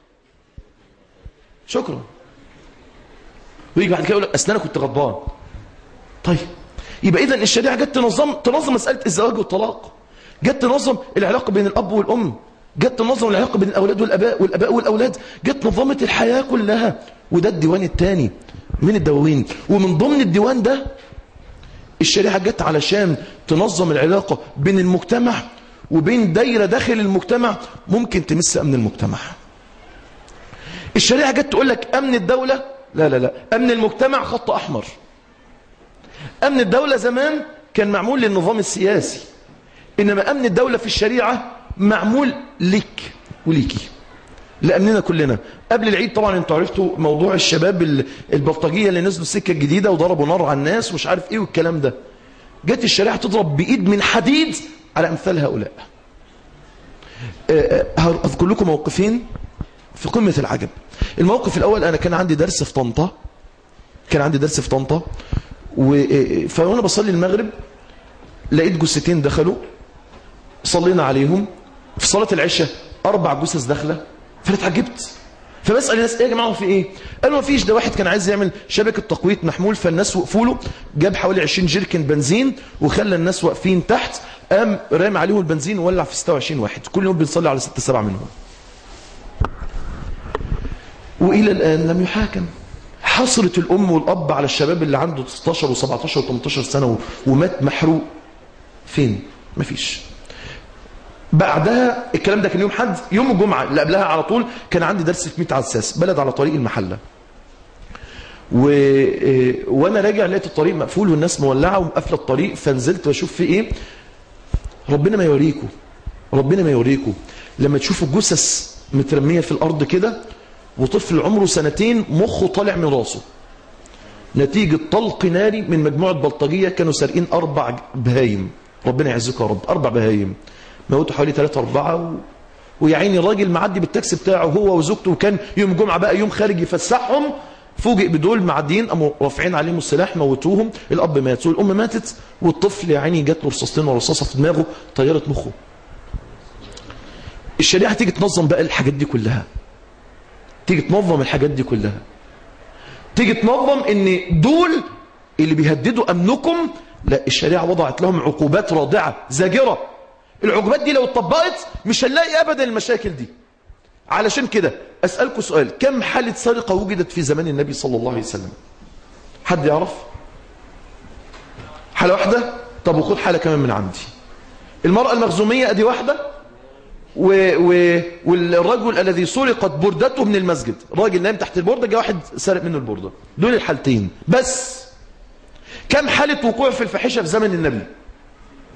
شكرا ويجي بعد كده يقول لك اصل انا كنت غضبان طيب يبقى اذا الشريعه جت تنظم تنظم مساله الزواج والطلاق جت تنظم العلاقه بين الاب والام جت تنظم العلاقه بين الاولاد والاباء والاباء والاولاد جت نظمت الحياه كلها وده الديوان الثاني من الدواوين ومن ضمن الديوان ده الشريعه جت علشان تنظم العلاقه بين المجتمع وبين دايره داخل المجتمع ممكن تمس امن المجتمع الشريعه جت تقول لك امن الدوله لا لا لا أمن المجتمع خط أحمر أمن الدولة زمان كان معمول للنظام السياسي إنما أمن الدولة في الشريعة معمول لك وليكي لأمننا كلنا قبل العيد طبعا انتوا عرفتوا موضوع الشباب البلطجية اللي نزلوا السكة الجديدة وضربوا نار على الناس ومش عارف ايه والكلام ده جت الشريعة تضرب بإيد من حديد على أمثال هؤلاء أذكر لكم موقفين في قمة العجب الموقف الأول أنا كان عندي درس في طنطا كان عندي درس في طنطا فأنا بصلي المغرب لقيت جثتين دخلوا صلينا عليهم في صلاة العشاء أربع جثث داخلة فأنا اتعجبت فبسأل الناس ايه يا جماعه في ايه قالوا ما فيش ده واحد كان عايز يعمل شبكة تقويت محمول فالناس وقفوا له جاب حوالي 20 جيركن بنزين وخلى الناس واقفين تحت قام رامي عليهم البنزين وولع في 26 واحد كل يوم بنصلي على 6 7 منهم وإلى الآن لم يحاكم حصرت الأم والأب على الشباب اللي عنده 16 و17 و18 سنة ومات محروق فين مفيش بعدها الكلام ده كان يوم حد يوم الجمعة اللي قبلها على طول كان عندي درس في ميت عساس بلد على طريق المحلة و... وانا راجع لقيت الطريق مقفول والناس مولعه ومقفله الطريق فنزلت بشوف في ايه ربنا ما يوريكم ربنا ما يوريكم لما تشوفوا جثث مترميه في الارض كده وطفل عمره سنتين مخه طالع من راسه نتيجة طلق ناري من مجموعة بلطجية كانوا سارقين أربع بهايم ربنا يعزك يا رب أربع بهايم موتوا حوالي ثلاثة أربعة و... ويا عيني راجل معدي بالتاكسي بتاعه هو وزوجته وكان يوم الجمعة بقى يوم خارج يفسحهم فوجئ بدول معديين قاموا رافعين عليهم السلاح موتوهم الأب مات والأم ماتت والطفل يا عيني جات له رصاصتين ورصاصة في دماغه طيرت مخه الشريعة تيجي تنظم بقى الحاجات دي كلها تيجي تنظم الحاجات دي كلها تيجي تنظم ان دول اللي بيهددوا امنكم لا الشريعه وضعت لهم عقوبات رادعه زاجره العقوبات دي لو اتطبقت مش هنلاقي ابدا المشاكل دي علشان كده اسالكم سؤال كم حاله سرقه وجدت في زمان النبي صلى الله عليه وسلم حد يعرف حاله واحده طب وخد حاله كمان من عندي المراه المخزوميه ادي واحده و... و... والرجل الذي سرقت بردته من المسجد راجل نايم تحت البردة جاء واحد سرق منه البردة دول الحالتين بس كم حالة وقوع في الفاحشة في زمن النبي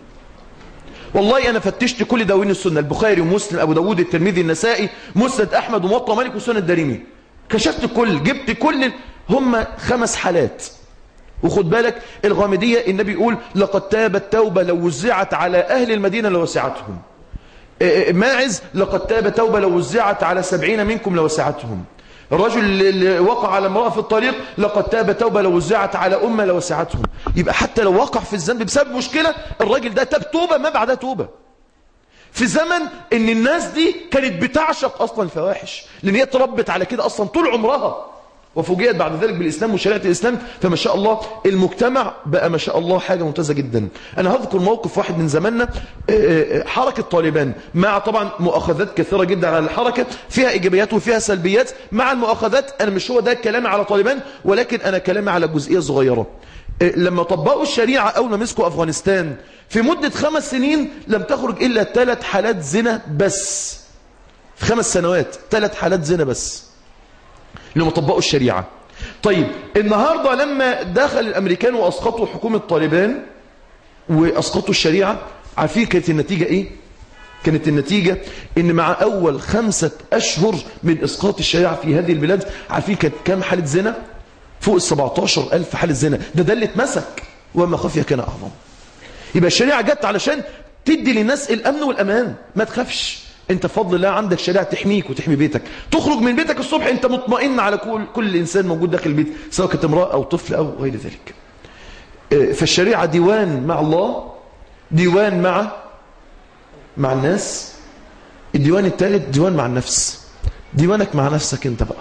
والله أنا فتشت كل دواوين السنة البخاري ومسلم أبو داود الترمذي النسائي مسند أحمد وموطأ مالك وسنن الدارمي كشفت كل جبت كل هم خمس حالات وخد بالك الغامدية النبي يقول لقد تابت توبة لو وزعت على أهل المدينة لوسعتهم ماعز لقد تاب توبة لو وزعت على سبعين منكم لوسعتهم الرجل اللي وقع على امرأة في الطريق لقد تاب توبة لو وزعت على أمة لوسعتهم يبقى حتى لو وقع في الذنب بسبب مشكلة الراجل ده تاب توبة ما بعدها توبة في زمن ان الناس دي كانت بتعشق اصلا الفواحش لان هي اتربت على كده اصلا طول عمرها وفوجئت بعد ذلك بالإسلام وشريعة الإسلام فما شاء الله المجتمع بقى ما شاء الله حاجة ممتازة جدا أنا هذكر موقف واحد من زماننا حركة طالبان مع طبعا مؤاخذات كثيرة جدا على الحركة فيها إيجابيات وفيها سلبيات مع المؤاخذات أنا مش هو ده كلامي على طالبان ولكن أنا كلامي على جزئية صغيرة لما طبقوا الشريعة أول ما مسكوا أفغانستان في مدة خمس سنين لم تخرج إلا ثلاث حالات زنا بس في خمس سنوات ثلاث حالات زنا بس لما طبقوا الشريعة طيب النهاردة لما دخل الأمريكان وأسقطوا حكومة طالبان وأسقطوا الشريعة عارفين كانت النتيجة إيه؟ كانت النتيجة إن مع أول خمسة أشهر من إسقاط الشريعة في هذه البلاد عارفين كانت كام حالة زنا؟ فوق ال 17 ألف حالة زنا ده ده اللي اتمسك وما خفي كان أعظم يبقى الشريعة جت علشان تدي للناس الأمن والأمان ما تخافش انت بفضل الله عندك شريعة تحميك وتحمي بيتك تخرج من بيتك الصبح انت مطمئن على كل, كل انسان موجود داخل البيت سواء كانت امرأة او طفل او غير ذلك فالشريعة ديوان مع الله ديوان مع مع الناس الديوان الثالث ديوان مع النفس ديوانك مع نفسك انت بقى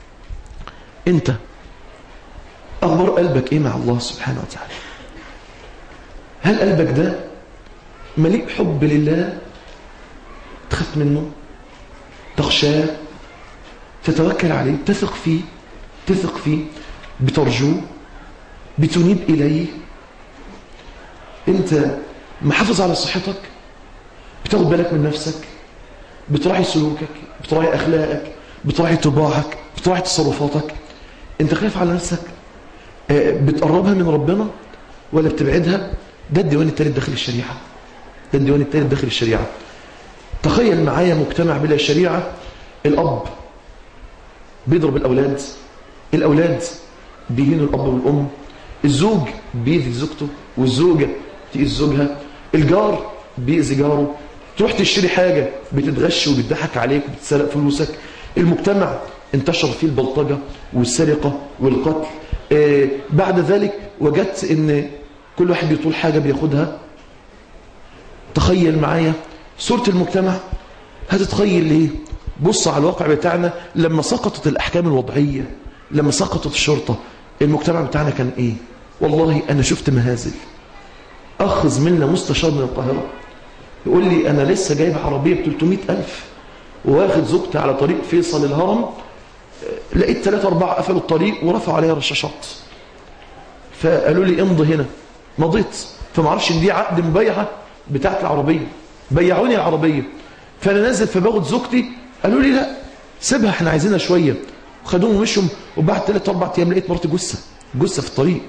انت اخبار قلبك ايه مع الله سبحانه وتعالى هل قلبك ده مليء حب لله تخاف منه تخشاه تتوكل عليه تثق فيه تثق فيه بترجوه بتنيب إليه انت محافظ على صحتك بتاخد بالك من نفسك بتراعي سلوكك بتراعي أخلاقك بتراعي طباعك بتراعي تصرفاتك انت خايف على نفسك بتقربها من ربنا ولا بتبعدها ده الديوان التالت داخل الشريعة ده الديوان التالت داخل الشريعة تخيل معايا مجتمع بلا شريعة الأب بيضرب الأولاد الأولاد بيهينوا الأب والأم الزوج بيأذي زوجته والزوجة تأذي زوجها الجار بيأذي جاره تروح تشتري حاجة بتتغش وبتضحك عليك وبتسرق فلوسك المجتمع انتشر فيه البلطجة والسرقة والقتل آه بعد ذلك وجدت ان كل واحد بيطول حاجة بياخدها تخيل معايا صورة المجتمع هتتخيل ليه بص على الواقع بتاعنا لما سقطت الأحكام الوضعية لما سقطت الشرطة المجتمع بتاعنا كان ايه والله أنا شفت مهازل أخ زميلنا مستشار من القاهرة يقول لي أنا لسه جايب عربية ب 300 ألف واخد زوجتي على طريق فيصل الهرم لقيت ثلاثة أربعة قفلوا الطريق ورفعوا عليها رشاشات فقالوا لي امضي هنا مضيت فما اعرفش ان دي عقد مبايعه بتاعت العربيه بيعوني العربيه فانا نازل فباخد زوجتي قالوا لي لا سيبها احنا عايزينها شويه وخدوهم ومشوا وبعد ثلاث اربع ايام لقيت مراتي جثه جثه في الطريق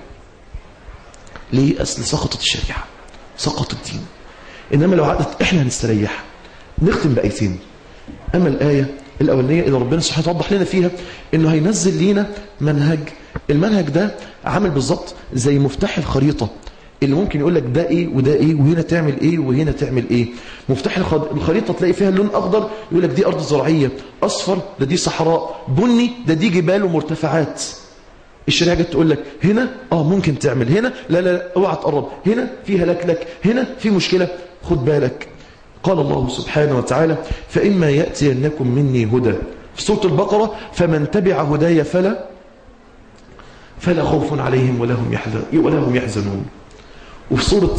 ليه اصل سقطت الشريعه سقط الدين انما لو عادت احنا هنستريح نختم بايتين اما الايه الاولانيه اللي ربنا سبحانه وتعالى وضح لنا فيها انه هينزل لينا منهج المنهج ده عامل بالظبط زي مفتاح الخريطه اللي ممكن يقول لك ده ايه وده ايه وهنا تعمل ايه وهنا تعمل ايه مفتاح الخريطه تلاقي فيها اللون اخضر يقول لك دي ارض زراعيه اصفر ده دي صحراء بني ده دي جبال ومرتفعات الشريعه جت تقول لك هنا اه ممكن تعمل هنا لا لا, لا اوعى تقرب هنا في هلكلك هنا في مشكله خد بالك قال الله سبحانه وتعالى فإما يأتينكم مني هدى في سورة البقرة فمن تبع هدايا فلا فلا خوف عليهم ولا هم يحزنون ولا هم يحزنون وفي سورة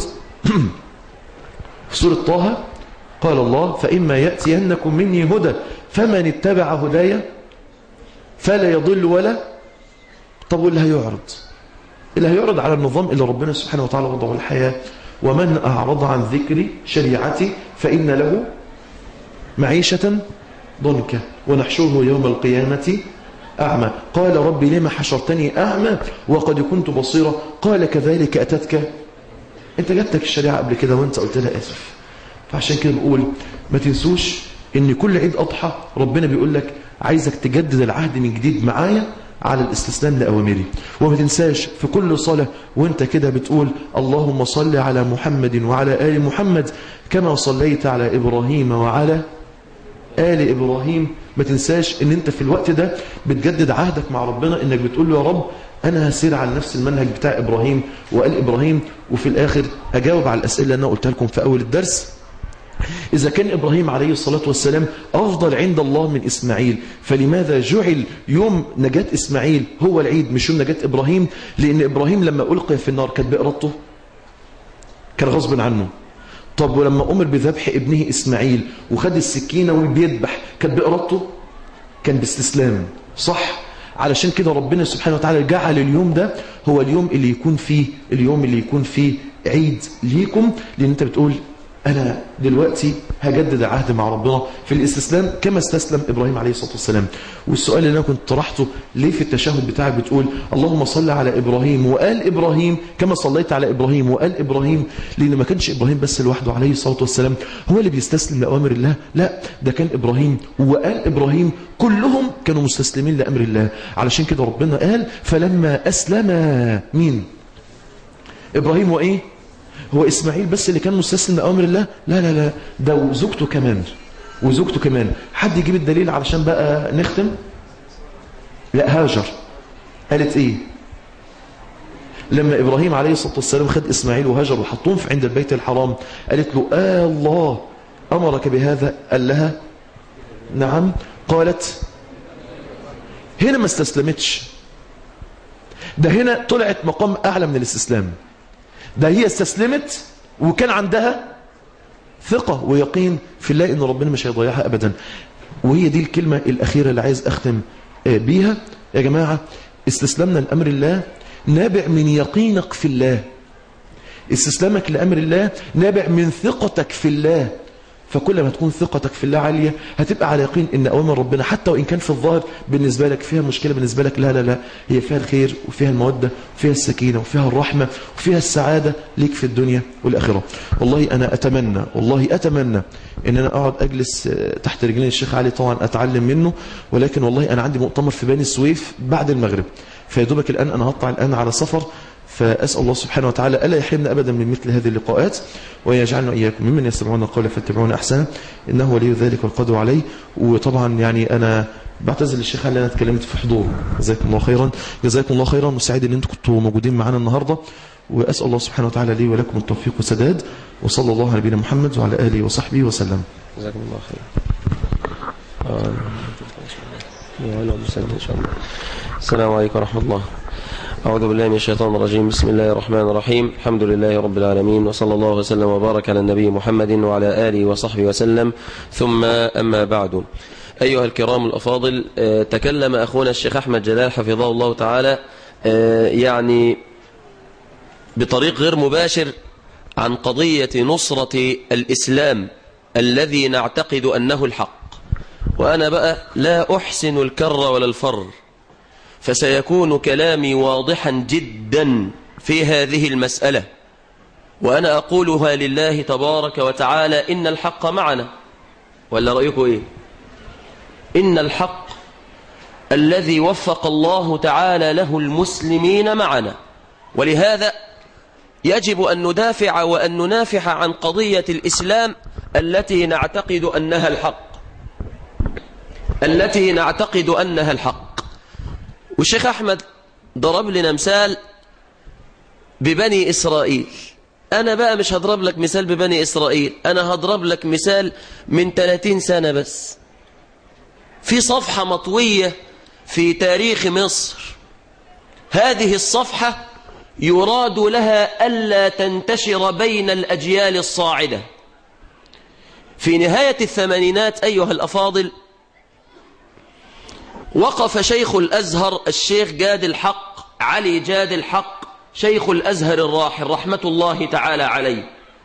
في سورة طه قال الله فإما يأتينكم مني هدى فمن اتبع هدايا فلا يضل ولا طب واللي هيعرض اللي هيعرض على النظام اللي ربنا سبحانه وتعالى وضعه الحياة ومن أعرض عن ذكري شريعتي فإن له معيشة ضنكا ونحشره يوم القيامة أعمى قال ربي لما حشرتني أعمى وقد كنت بصيرا قال كذلك أتتك أنت جاتك الشريعة قبل كده وأنت قلت لها أسف فعشان كده بقول ما تنسوش ان كل عيد اضحى ربنا بيقول لك عايزك تجدد العهد من جديد معايا على الاستسلام لأوامري وما تنساش في كل صلاة وانت كده بتقول اللهم صل على محمد وعلى آل محمد كما صليت على إبراهيم وعلى آل إبراهيم ما تنساش ان انت في الوقت ده بتجدد عهدك مع ربنا انك بتقول له يا رب انا هسير على نفس المنهج بتاع إبراهيم وآل إبراهيم وفي الآخر أجاوب على الأسئلة اللي أنا قلتها لكم في أول الدرس إذا كان إبراهيم عليه الصلاة والسلام أفضل عند الله من إسماعيل فلماذا جعل يوم نجاة إسماعيل هو العيد مش يوم نجاة إبراهيم لأن إبراهيم لما ألقي في النار كانت بإرادته كان غصب عنه طب ولما أمر بذبح ابنه إسماعيل وخد السكينة وبيذبح كانت بإرادته كان باستسلام صح علشان كده ربنا سبحانه وتعالى جعل اليوم ده هو اليوم اللي يكون فيه اليوم اللي يكون فيه عيد ليكم لأن أنت بتقول أنا دلوقتي هجدد عهد مع ربنا في الاستسلام كما استسلم إبراهيم عليه الصلاة والسلام والسؤال اللي أنا كنت طرحته ليه في التشهد بتاعك بتقول اللهم صل على إبراهيم وقال إبراهيم كما صليت على إبراهيم وقال إبراهيم لأن ما كانش إبراهيم بس لوحده عليه الصلاة والسلام هو اللي بيستسلم لأوامر الله لا ده كان إبراهيم وقال إبراهيم كلهم كانوا مستسلمين لأمر الله علشان كده ربنا قال فلما أسلم مين إبراهيم وإيه هو إسماعيل بس اللي كان مستسلم لأمر الله لا لا لا ده وزوجته كمان وزوجته كمان حد يجيب الدليل علشان بقى نختم لا هاجر قالت ايه لما إبراهيم عليه الصلاة والسلام خد إسماعيل وهاجر وحطهم في عند البيت الحرام قالت له آه الله أمرك بهذا قال لها نعم قالت هنا ما استسلمتش ده هنا طلعت مقام أعلى من الاستسلام ده هي استسلمت وكان عندها ثقة ويقين في الله ان ربنا مش هيضيعها ابدا وهي دي الكلمة الاخيرة اللي عايز اختم بيها يا جماعة استسلامنا لامر الله نابع من يقينك في الله استسلامك لامر الله نابع من ثقتك في الله فكل ما تكون ثقتك في الله عالية هتبقى على يقين ان اوامر ربنا حتى وان كان في الظاهر بالنسبة لك فيها مشكلة بالنسبة لك لا لا لا هي فيها الخير وفيها المودة وفيها السكينة وفيها الرحمة وفيها السعادة ليك في الدنيا والآخرة والله أنا أتمنى والله أتمنى ان انا اقعد اجلس تحت رجلين الشيخ علي طبعا اتعلم منه ولكن والله انا عندي مؤتمر في بني السويف بعد المغرب فيدوبك الان انا هطلع الان على سفر فأسأل الله سبحانه وتعالى ألا يحرمنا أبدا من مثل هذه اللقاءات ويجعلنا إياكم ممن يستمعون القول فاتبعون أحسنه إنه ولي ذلك والقدر عليه وطبعا يعني أنا بعتذر للشيخ اللي أنا اتكلمت في حضور جزاكم الله خيرا جزاكم الله خيرا وسعيد أن أنتم كنتوا موجودين معنا النهاردة وأسأل الله سبحانه وتعالى لي ولكم التوفيق والسداد وصلى الله على نبينا محمد وعلى آله وصحبه وسلم جزاكم الله خير إن شاء الله السلام عليكم ورحمة الله أعوذ بالله من الشيطان الرجيم بسم الله الرحمن الرحيم الحمد لله رب العالمين وصلى الله وسلم وبارك على النبي محمد وعلى آله وصحبه وسلم ثم أما بعد أيها الكرام الأفاضل تكلم أخونا الشيخ أحمد جلال حفظه الله تعالى يعني بطريق غير مباشر عن قضية نصرة الإسلام الذي نعتقد أنه الحق وأنا بقى لا أحسن الكر ولا الفر فسيكون كلامي واضحا جدا في هذه المسألة وأنا أقولها لله تبارك وتعالى إن الحق معنا ولا رأيكم إيه إن الحق الذي وفق الله تعالى له المسلمين معنا ولهذا يجب أن ندافع وأن ننافح عن قضية الإسلام التي نعتقد أنها الحق التي نعتقد أنها الحق والشيخ أحمد ضرب لنا مثال ببني إسرائيل أنا بقى مش هضرب لك مثال ببني إسرائيل أنا هضرب لك مثال من 30 سنة بس في صفحة مطوية في تاريخ مصر هذه الصفحة يراد لها ألا تنتشر بين الأجيال الصاعدة في نهاية الثمانينات أيها الأفاضل وقف شيخ الأزهر الشيخ جاد الحق علي جاد الحق شيخ الأزهر الراحل رحمة الله تعالى عليه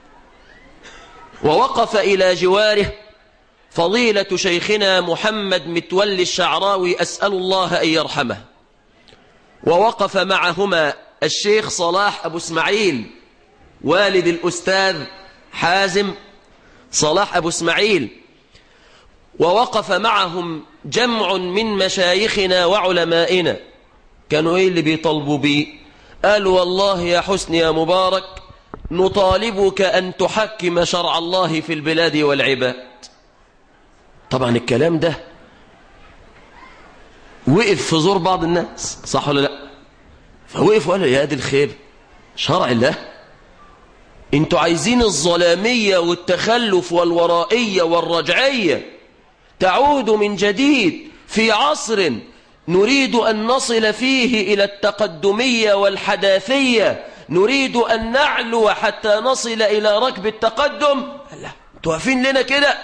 ووقف إلى جواره فضيلة شيخنا محمد متولي الشعراوي أسأل الله أن يرحمه ووقف معهما الشيخ صلاح أبو اسماعيل والد الأستاذ حازم صلاح أبو اسماعيل ووقف معهم جمع من مشايخنا وعلمائنا كانوا ايه اللي بيطالبوا بيه قالوا والله يا حسن يا مبارك نطالبك أن تحكم شرع الله في البلاد والعباد طبعا الكلام ده وقف في زور بعض الناس صح ولا لا فوقف وقال يا دي الخيب شرع الله انتوا عايزين الظلامية والتخلف والورائية والرجعية تعود من جديد في عصر نريد أن نصل فيه إلى التقدمية والحداثية نريد أن نعلو حتى نصل إلى ركب التقدم لا توقفين لنا كده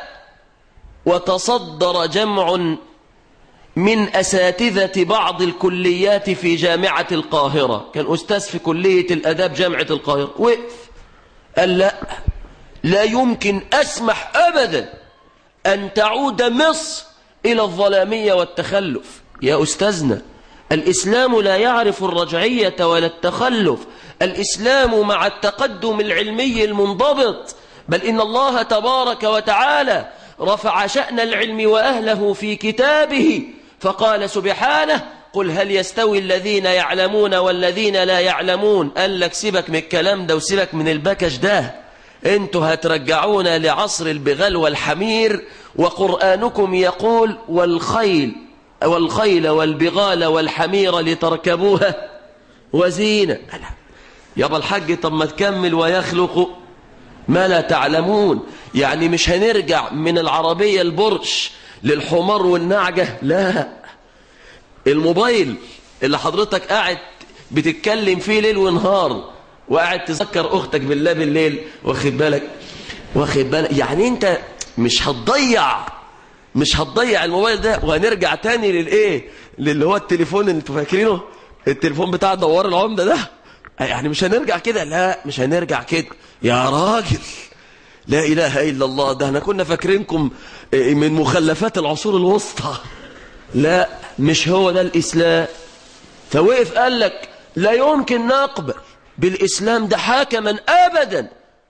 وتصدر جمع من أساتذة بعض الكليات في جامعة القاهرة كان أستاذ في كلية الأداب جامعة القاهرة وقف قال لا لا يمكن أسمح أبدا أن تعود مصر إلى الظلامية والتخلف يا أستاذنا الإسلام لا يعرف الرجعية ولا التخلف الإسلام مع التقدم العلمي المنضبط بل إن الله تبارك وتعالى رفع شأن العلم وأهله في كتابه فقال سبحانه قل هل يستوي الذين يعلمون والذين لا يعلمون قال لك سيبك من الكلام ده وسيبك من البكش ده انتوا هترجعونا لعصر البغال والحمير وقرآنكم يقول والخيل والخيل والبغال والحمير لتركبوها وزينة يابا الحاج طب ما تكمل ويخلق ما لا تعلمون يعني مش هنرجع من العربية البرش للحمار والنعجة لا الموبايل اللي حضرتك قاعد بتتكلم فيه ليل ونهار وقاعد تذكر أختك بالله بالليل واخد بالك واخد بالك يعني انت مش هتضيع مش هتضيع الموبايل ده وهنرجع تاني للايه للي هو التليفون اللي انتوا فاكرينه التليفون بتاع دوار العمدة ده يعني مش هنرجع كده لا مش هنرجع كده يا راجل لا إله إلا الله ده احنا كنا فاكرينكم من مخلفات العصور الوسطى لا مش هو ده الإسلام فوقف قال لك لا يمكن نقبل بالإسلام ده حاكما أبدا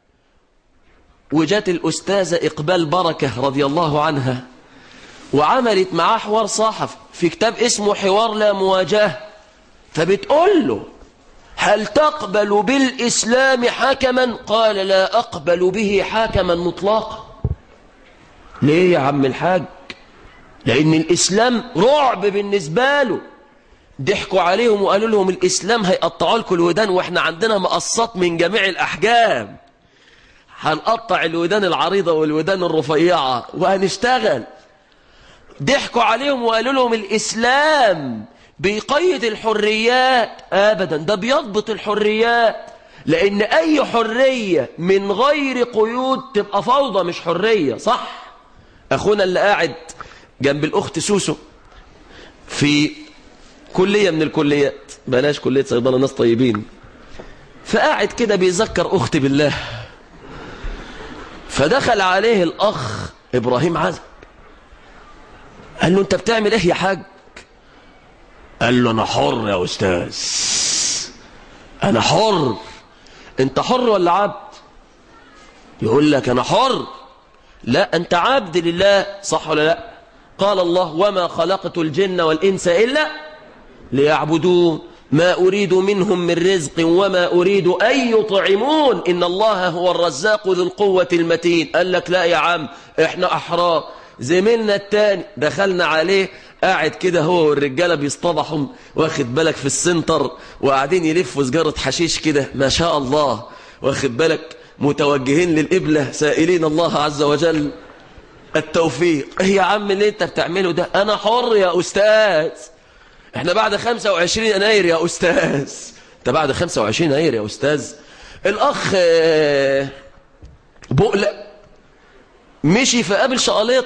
وجات الأستاذة إقبال بركة رضي الله عنها وعملت معاه حوار صحفي في كتاب اسمه حوار لا مواجهة فبتقول له هل تقبل بالإسلام حكما قال لا أقبل به حكما مطلقا ليه يا عم الحاج لأن الإسلام رعب بالنسبة له ضحكوا عليهم وقالوا لهم الإسلام هيقطعوا لكم الودان وإحنا عندنا مقصات من جميع الأحجام هنقطع الودان العريضة والودان الرفيعة وهنشتغل ضحكوا عليهم وقالوا لهم الإسلام بيقيد الحريات أبدا ده بيضبط الحريات لأن أي حرية من غير قيود تبقى فوضى مش حرية صح أخونا اللي قاعد جنب الأخت سوسو في كلية من الكليات بلاش كلية صيدلة ناس طيبين فقاعد كده بيذكر أختي بالله فدخل عليه الأخ إبراهيم عزب قال له أنت بتعمل إيه يا حاج قال له أنا حر يا أستاذ أنا حر أنت حر ولا عبد يقول لك أنا حر لا أنت عبد لله صح ولا لا قال الله وما خلقت الجن والإنس إلا ليعبدون ما أريد منهم من رزق وما أريد أن يطعمون إن الله هو الرزاق ذو القوة المتين قال لك لا يا عم إحنا أحرار زميلنا التاني دخلنا عليه قاعد كده هو والرجالة بيصطبحوا واخد بالك في السنتر وقاعدين يلفوا سجارة حشيش كده ما شاء الله واخد بالك متوجهين للقبلة سائلين الله عز وجل التوفيق ايه يا عم اللي انت بتعمله ده انا حر يا استاذ احنا بعد 25 يناير يا استاذ انت بعد 25 يناير يا استاذ الاخ بقلق مشي فقابل شقاليط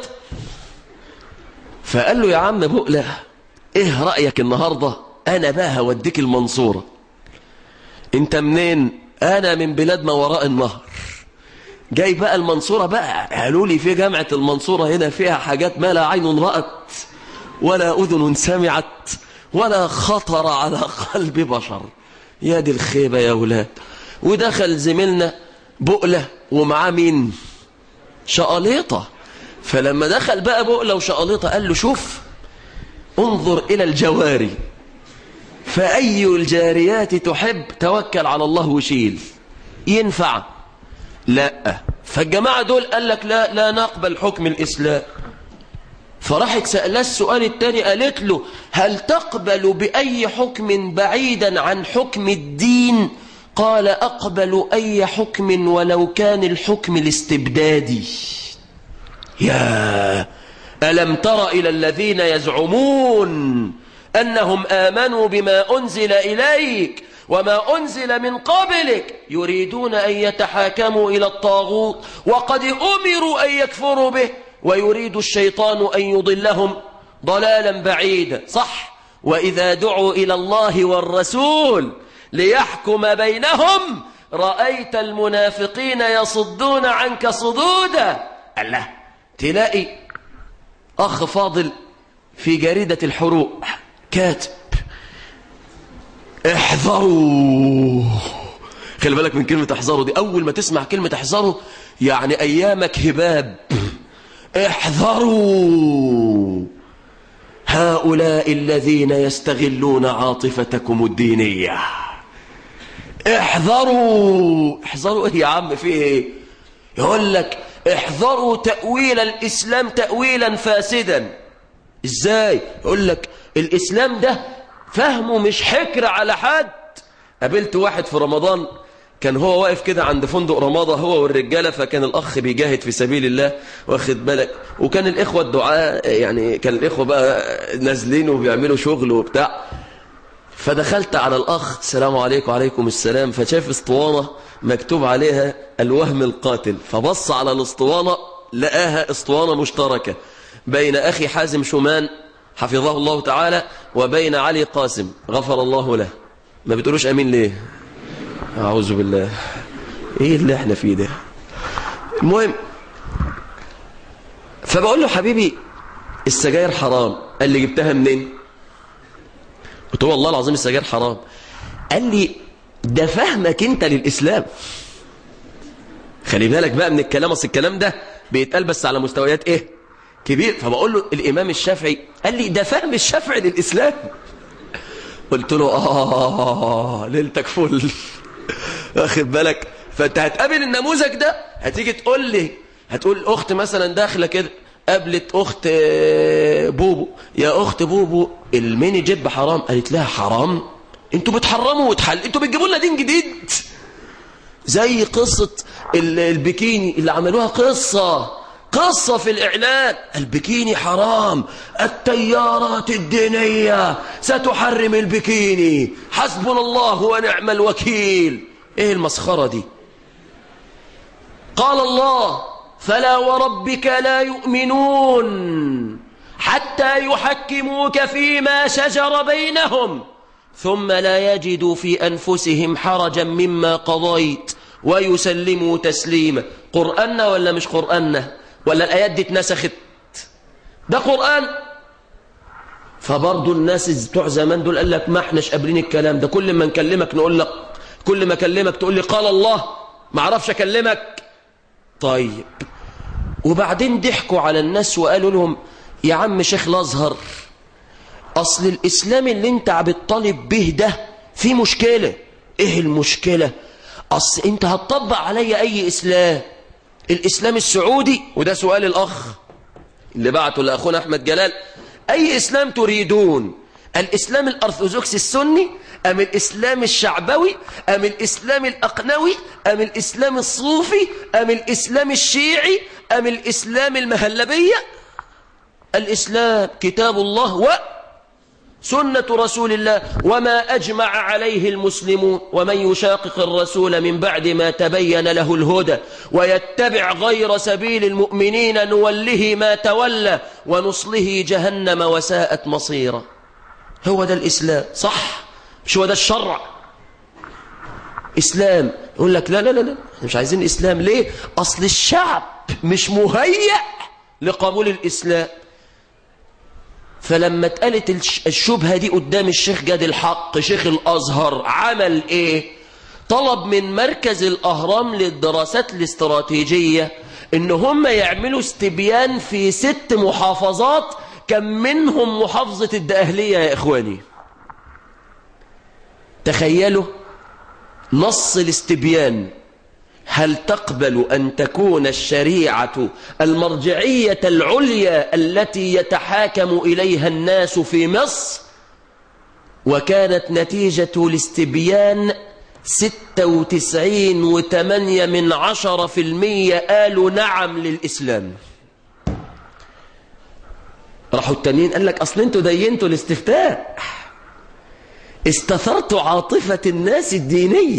فقال له يا عم بقلق ايه رأيك النهاردة انا بقى هوديك المنصورة انت منين انا من بلاد ما وراء النهر جاي بقى المنصورة بقى قالوا لي في جامعة المنصورة هنا فيها حاجات ما لا عين رأت ولا أذن سمعت ولا خطر على قلب بشر يا دي الخيبة يا ولاد ودخل زميلنا بقلة ومعاه مين شقليطة فلما دخل بقى بقلة وشقليطة قال له شوف انظر إلى الجواري فأي الجاريات تحب توكل على الله وشيل ينفع لا فالجماعة دول قال لك لا لا نقبل حكم الإسلام فراحت سألها السؤال التاني قالت له هل تقبل بأي حكم بعيدا عن حكم الدين قال أقبل أي حكم ولو كان الحكم الاستبدادي يا ألم تر إلى الذين يزعمون أنهم آمنوا بما أنزل إليك وما أنزل من قبلك يريدون أن يتحاكموا إلى الطاغوت وقد أمروا أن يكفروا به ويريد الشيطان أن يضلهم ضلالا بعيدا صح وإذا دعوا إلى الله والرسول ليحكم بينهم رأيت المنافقين يصدون عنك صدودا الله تلاقي أخ فاضل في جريدة الحروق كاتب احذروا خلي بالك من كلمة احذروا دي أول ما تسمع كلمة احذروا يعني أيامك هباب احذروا هؤلاء الذين يستغلون عاطفتكم الدينية احذروا احذروا ايه يا عم في ايه يقول لك احذروا تأويل الإسلام تأويلا فاسدا ازاي يقول لك الإسلام ده فهمه مش حكر على حد قابلت واحد في رمضان كان هو واقف كده عند فندق رمضة هو والرجالة فكان الأخ بيجاهد في سبيل الله واخد بالك وكان الإخوة الدعاء يعني كان الإخوة بقى نازلين وبيعملوا شغل وبتاع فدخلت على الأخ السلام عليكم وعليكم السلام فشاف اسطوانة مكتوب عليها الوهم القاتل فبص على الاسطوانة لقاها اسطوانة مشتركة بين أخي حازم شومان حفظه الله تعالى وبين علي قاسم غفر الله له ما بتقولوش أمين ليه أعوذ بالله إيه اللي احنا فيه ده المهم فبقول له حبيبي السجاير حرام قال لي جبتها منين قلت له والله العظيم السجاير حرام قال لي ده فهمك انت للإسلام خلي بالك بقى من الكلام اصل الكلام ده بيتقال بس على مستويات ايه كبير فبقول له الإمام الشافعي قال لي ده فهم الشافعي للإسلام قلت له آه ليلتك فل واخد بالك فأنت هتقابل النموذج ده هتيجي تقول لي هتقول أخت مثلا داخلة كده قابلت أخت بوبو يا أخت بوبو الميني جيب حرام قالت لها حرام انتوا بتحرموا وتحل انتوا بتجيبوا لنا دين جديد زي قصة البكيني اللي عملوها قصة قصة في الإعلان البكيني حرام التيارات الدينية ستحرم البكيني حسبنا الله ونعم الوكيل ايه المسخرة دي قال الله فلا وربك لا يؤمنون حتى يحكموك فيما شجر بينهم ثم لا يجدوا في أنفسهم حرجا مما قضيت ويسلموا تسليما قرآننا ولا مش قرآننا ولا الآيات دي اتنسخت ده قرآن فبرضو الناس بتوع زمان دول قال لك ما احناش قابلين الكلام ده كل ما نكلمك نقول لك كل ما اكلمك تقول لي قال الله ما اعرفش اكلمك طيب وبعدين ضحكوا على الناس وقالوا لهم يا عم شيخ الازهر اصل الاسلام اللي انت بتطالب به ده في مشكله ايه المشكله اصل انت هتطبق عليا اي اسلام الإسلام السعودي وده سؤال الأخ اللي بعته لأخونا أحمد جلال أي إسلام تريدون الإسلام الأرثوذكسي السني أم الإسلام الشعبوي أم الإسلام الأقنوي أم الإسلام الصوفي أم الإسلام الشيعي أم الإسلام المهلبية الإسلام كتاب الله و سنة رسول الله وما أجمع عليه المسلمون ومن يشاقق الرسول من بعد ما تبين له الهدى ويتبع غير سبيل المؤمنين نوله ما تولى ونصله جهنم وساءت مصيرا هو ده الإسلام صح مش هو ده الشرع إسلام يقول لك لا لا لا لا مش عايزين إسلام ليه أصل الشعب مش مهيأ لقبول الإسلام فلما اتقالت الشبهة دي قدام الشيخ جاد الحق شيخ الأزهر عمل ايه طلب من مركز الأهرام للدراسات الاستراتيجية ان هم يعملوا استبيان في ست محافظات كم منهم محافظة الدقهلية يا إخواني تخيلوا نص الاستبيان هل تقبل أن تكون الشريعة المرجعية العليا التي يتحاكم إليها الناس في مصر وكانت نتيجة الاستبيان ستة وتسعين وثمانية من عشرة في المية قالوا نعم للإسلام راحوا التانيين قال لك أصل انتوا دينتوا الاستفتاء استثرتوا عاطفة الناس الدينية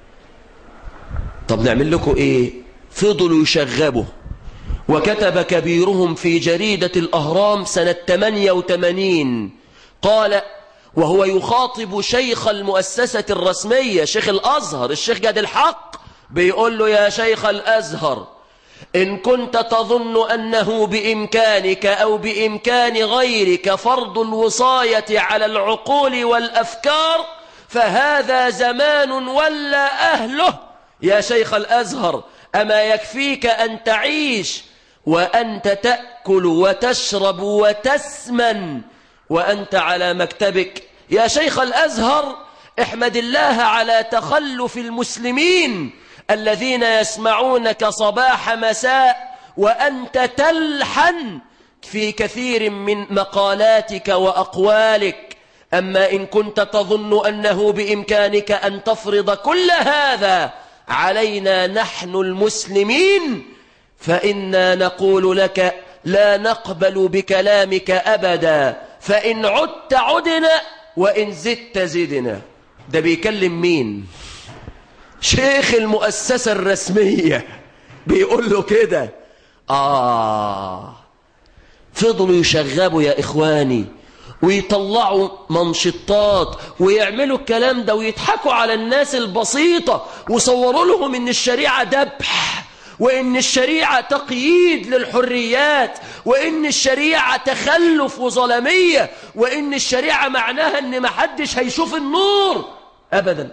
طب نعمل لكم ايه فضلوا يشغبوا وكتب كبيرهم في جريدة الأهرام سنة 88 قال وهو يخاطب شيخ المؤسسة الرسمية شيخ الأزهر الشيخ جاد الحق بيقول له يا شيخ الأزهر إن كنت تظن أنه بإمكانك أو بإمكان غيرك فرض الوصاية على العقول والأفكار فهذا زمان ولا أهله يا شيخ الأزهر أما يكفيك أن تعيش وأنت تأكل وتشرب وتسمن وأنت على مكتبك يا شيخ الأزهر احمد الله على تخلف المسلمين الذين يسمعونك صباح مساء وأنت تلحن في كثير من مقالاتك وأقوالك أما إن كنت تظن أنه بإمكانك أن تفرض كل هذا علينا نحن المسلمين فإنا نقول لك لا نقبل بكلامك أبدا فإن عدت عدنا وإن زدت زدنا ده بيكلم مين شيخ المؤسسة الرسمية بيقول له كده آه فضلوا يشغبوا يا إخواني ويطلعوا منشطات ويعملوا الكلام ده ويضحكوا على الناس البسيطة وصوروا لهم ان الشريعة دبح وان الشريعة تقييد للحريات وان الشريعة تخلف وظلمية وان الشريعة معناها ان محدش هيشوف النور ابدا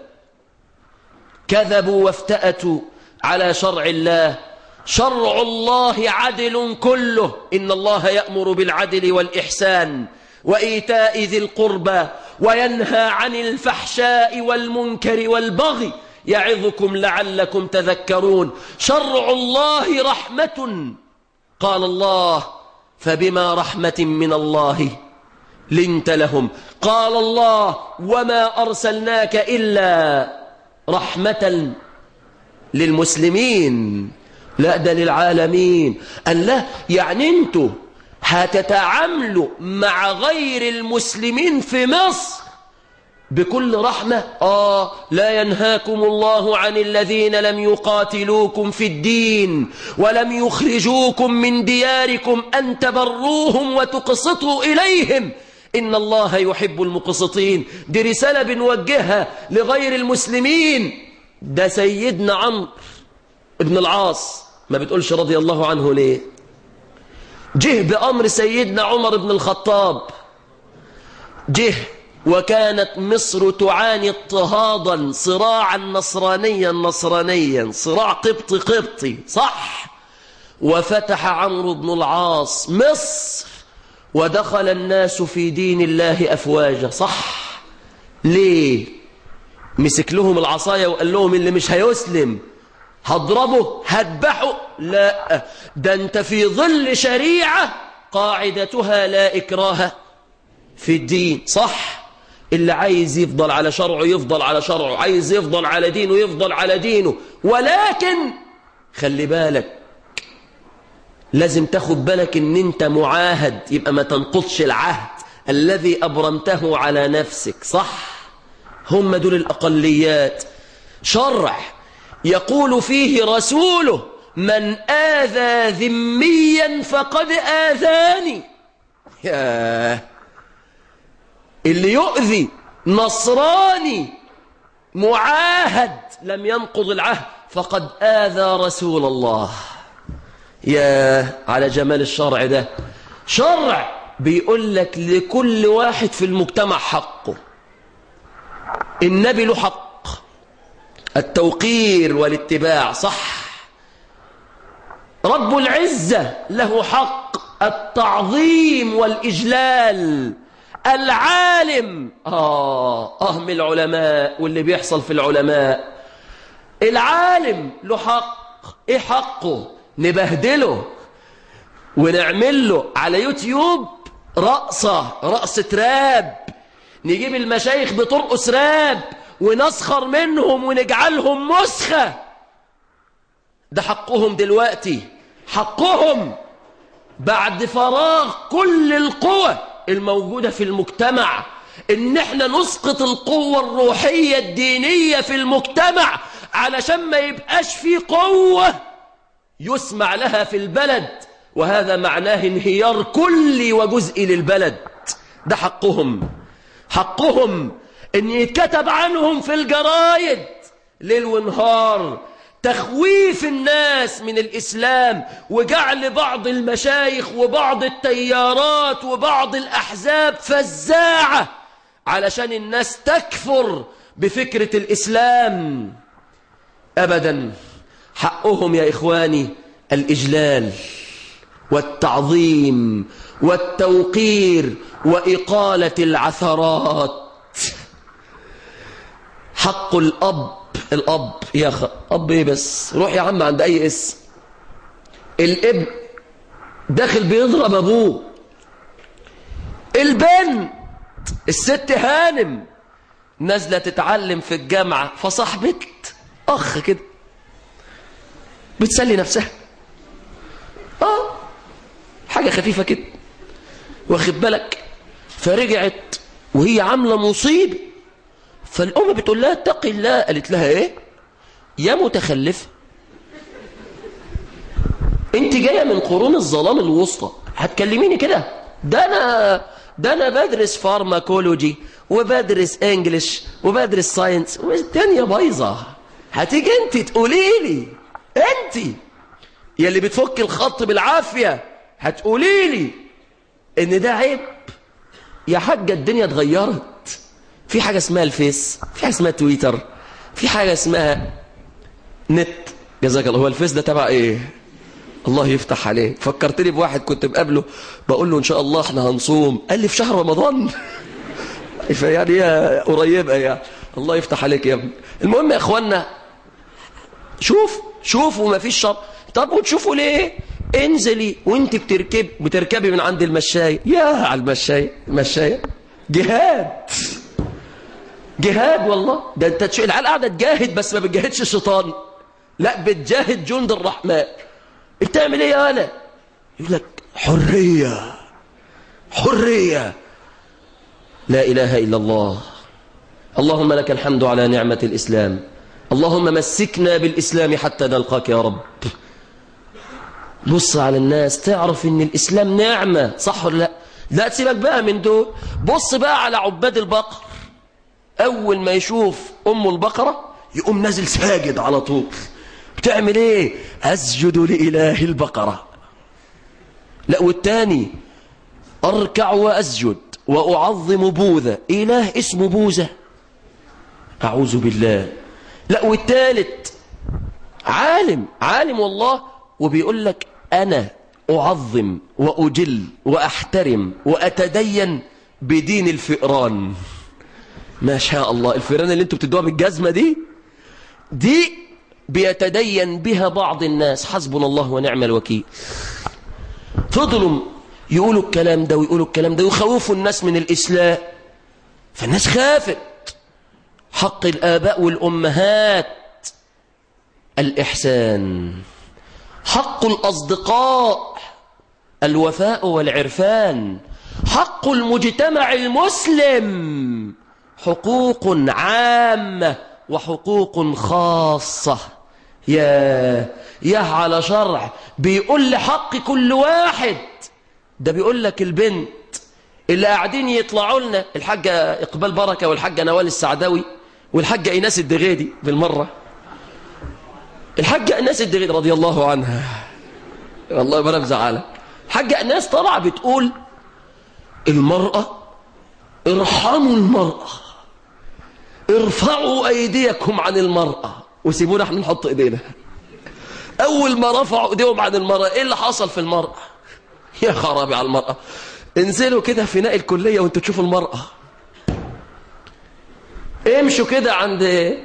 كذبوا وافتأتوا على شرع الله شرع الله عدل كله إن الله يأمر بالعدل والإحسان وإيتاء ذي القربى وينهى عن الفحشاء والمنكر والبغي يعظكم لعلكم تذكرون شرع الله رحمة قال الله فبما رحمة من الله لنت لهم قال الله وما أرسلناك إلا رحمة للمسلمين لا ده للعالمين قال لا يعني انتوا هتتعاملوا مع غير المسلمين في مصر بكل رحمة آه لا ينهاكم الله عن الذين لم يقاتلوكم في الدين ولم يخرجوكم من دياركم أن تبروهم وتقسطوا إليهم إن الله يحب المقسطين دي رسالة بنوجهها لغير المسلمين ده سيدنا عمرو ابن العاص ما بتقولش رضي الله عنه ليه جه بأمر سيدنا عمر بن الخطاب جه وكانت مصر تعاني اضطهادا صراعا نصرانيا نصرانيا صراع قبطي قبطي صح وفتح عمرو بن العاص مصر ودخل الناس في دين الله أفواجا صح ليه مسك لهم العصاية وقال لهم اللي مش هيسلم هضربه هذبحه لا ده انت في ظل شريعة قاعدتها لا إكراه في الدين صح اللي عايز يفضل على شرعه يفضل على شرعه عايز يفضل على دينه يفضل على دينه ولكن خلي بالك لازم تاخد بالك ان انت معاهد يبقى ما تنقضش العهد الذي أبرمته على نفسك صح هم دول الأقليات شرع يقول فيه رسوله من آذى ذميا فقد آذاني ياه اللي يؤذي نصراني معاهد لم ينقض العهد فقد آذى رسول الله يا على جمال الشرع ده شرع بيقول لك لكل واحد في المجتمع حقه النبي له حق التوقير والاتباع صح رب العزة له حق التعظيم والإجلال العالم آه أهم العلماء واللي بيحصل في العلماء العالم له حق إيه حقه نبهدله ونعمل له على يوتيوب رقصة رقصة راب نجيب المشايخ بترقص راب ونسخر منهم ونجعلهم مسخة ده حقهم دلوقتي حقهم بعد فراغ كل القوى الموجودة في المجتمع ان احنا نسقط القوة الروحية الدينية في المجتمع علشان ما يبقاش في قوة يسمع لها في البلد وهذا معناه انهيار كلي وجزئي للبلد ده حقهم حقهم ان يتكتب عنهم في الجرايد ليل ونهار تخويف الناس من الإسلام وجعل بعض المشايخ وبعض التيارات وبعض الأحزاب فزاعة علشان الناس تكفر بفكرة الإسلام أبدا حقهم يا إخواني الإجلال والتعظيم والتوقير وإقالة العثرات حق الأب الأب يا أخ أب إيه بس روح يا عم عند أي اسم الابن داخل بيضرب أبوه البنت الست هانم نازلة تتعلم في الجامعة فصاحبت أخ كده بتسلي نفسها آه حاجة خفيفة كده واخد بالك فرجعت وهي عاملة مصيبة فالأم بتقول لها اتقي الله قالت لها ايه يا متخلفة انت جاية من قرون الظلام الوسطى هتكلميني كده ده انا ده انا بدرس فارماكولوجي وبدرس انجلش وبدرس ساينس والدنيا بايظه هتيجي انت تقولي لي انت يا اللي بتفك الخط بالعافيه هتقولي لي ان ده عيب يا حاجه الدنيا اتغيرت في حاجه اسمها الفيس في حاجه اسمها تويتر في حاجه اسمها نت جزاك الله هو الفيس ده تبع ايه الله يفتح عليك فكرتني بواحد كنت مقابله بقول له ان شاء الله احنا هنصوم قال لي في شهر رمضان فيعني هي قريبه يعني الله يفتح عليك يا ابني المهم يا اخوانا شوف شوفوا ما فيش شر طب وتشوفوا ليه انزلي وانت بتركب بتركبي من عند المشاية يا على المشاية المشاية جهاد جهاد والله ده انت تش... العيال قاعده تجاهد بس ما بتجاهدش الشيطان لا بتجاهد جند الرحمن بتعمل ايه يا انا يقول لك حريه حريه لا اله الا الله اللهم لك الحمد على نعمه الاسلام اللهم مسكنا بالاسلام حتى نلقاك يا رب بص على الناس تعرف ان الاسلام نعمه صح ولا لا لا تسيبك بقى من دول بص بقى على عباد البقر اول ما يشوف ام البقره يقوم نازل ساجد على طول بتعمل ايه اسجد لاله البقره لا والتاني اركع واسجد واعظم بوذا اله اسمه بوذا اعوذ بالله لا والتالت عالم عالم والله وبيقول لك انا اعظم واجل واحترم واتدين بدين الفئران ما شاء الله الفئران اللي انتوا بتدوها بالجزمه دي دي بيتدين بها بعض الناس حسبنا الله ونعم الوكيل فضلوا يقولوا الكلام ده ويقولوا الكلام ده ويخوفوا الناس من الإسلام فالناس خافت حق الآباء والأمهات الإحسان حق الأصدقاء الوفاء والعرفان حق المجتمع المسلم حقوق عامة وحقوق خاصة يا يا على شرع بيقول لحق كل واحد ده بيقول لك البنت اللي قاعدين يطلعوا لنا الحاجة إقبال بركة والحاجة نوال السعداوي والحاجة إيناس الدغيدي بالمرة الحاجة إيناس الدغيدي رضي الله عنها والله ما أنا مزعلها الحاجة إيناس طالعة بتقول المرأة ارحموا المرأة ارفعوا أيديكم عن المرأة وسيبونا احنا نحط ايدينا أول ما رفعوا إيديهم عن المرأة إيه اللي حصل في المرأة يا خرابي على المرأة انزلوا كده في ناء الكلية وانتوا تشوفوا المرأة امشوا كده عند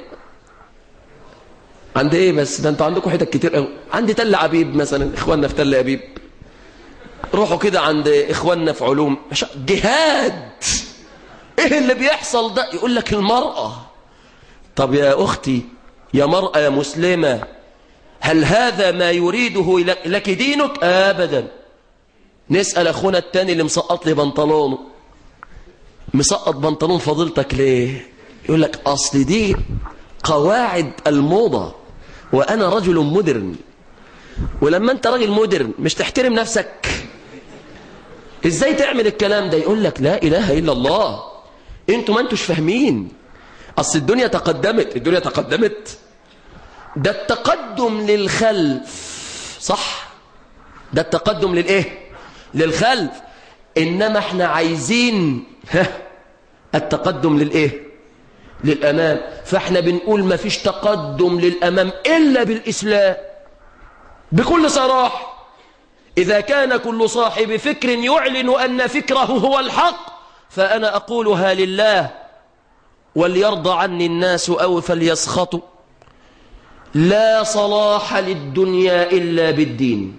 عند ايه بس ده انتوا عندكم حتت كتير قوي عند تل عبيب مثلا اخواننا في تل عبيب روحوا كده عند اخواننا في علوم مش- جهاد ايه اللي بيحصل ده يقول لك المرأة طب يا اختي يا مرأة يا مسلمة هل هذا ما يريده لك- لك دينك ابدا نسأل اخونا التاني اللي مسقط لي بنطلونه مسقط بنطلون فضيلتك ليه يقول لك اصل دي قواعد الموضة وانا رجل مودرن ولما انت راجل مودرن مش تحترم نفسك ازاي تعمل الكلام ده يقول لك لا اله الا الله انتوا ما انتوش فاهمين اصل الدنيا تقدمت الدنيا تقدمت ده التقدم للخلف صح ده التقدم للايه للخلف انما احنا عايزين ها التقدم للايه للامام فاحنا بنقول ما فيش تقدم للامام الا بالاسلام بكل صراحه إذا كان كل صاحب فكر يعلن أن فكره هو الحق فأنا أقولها لله وليرضى عني الناس أو فليسخطوا لا صلاح للدنيا إلا بالدين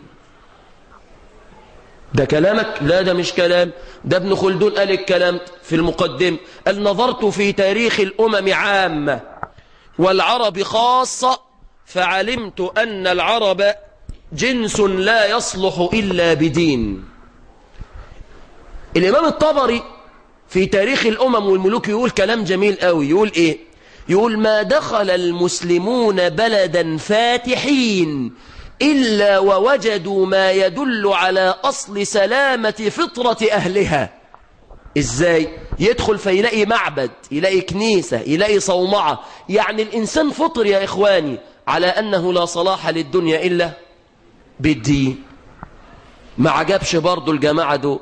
ده كلامك لا ده مش كلام ده ابن خلدون قال الكلام في المقدم قال نظرت في تاريخ الأمم عامة والعرب خاصة فعلمت أن العرب جنس لا يصلح إلا بدين الإمام الطبري في تاريخ الأمم والملوك يقول كلام جميل قوي يقول إيه يقول ما دخل المسلمون بلدا فاتحين إلا ووجدوا ما يدل على أصل سلامة فطرة أهلها إزاي يدخل فيلاقي معبد يلاقي كنيسة يلاقي صومعة يعني الإنسان فطر يا إخواني على أنه لا صلاح للدنيا إلا بالدين ما عجبش برضو الجماعة دول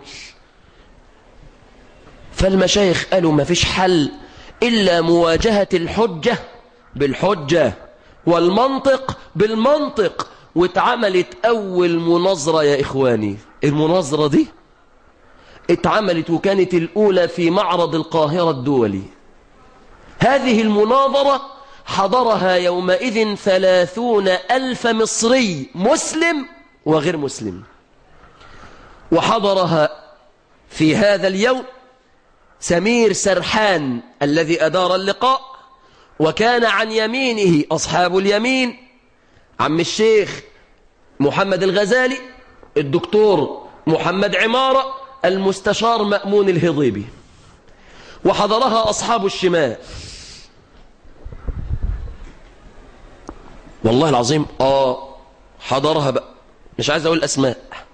فالمشايخ قالوا ما فيش حل إلا مواجهة الحجة بالحجة والمنطق بالمنطق واتعملت أول مناظرة يا إخواني المناظرة دي اتعملت وكانت الأولى في معرض القاهرة الدولي هذه المناظرة حضرها يومئذ ثلاثون ألف مصري مسلم وغير مسلم وحضرها في هذا اليوم سمير سرحان الذي أدار اللقاء وكان عن يمينه أصحاب اليمين عم الشيخ محمد الغزالي الدكتور محمد عمارة المستشار مأمون الهضيبي وحضرها أصحاب الشمال والله العظيم آه حضرها بقى مش عايز أقول أسماء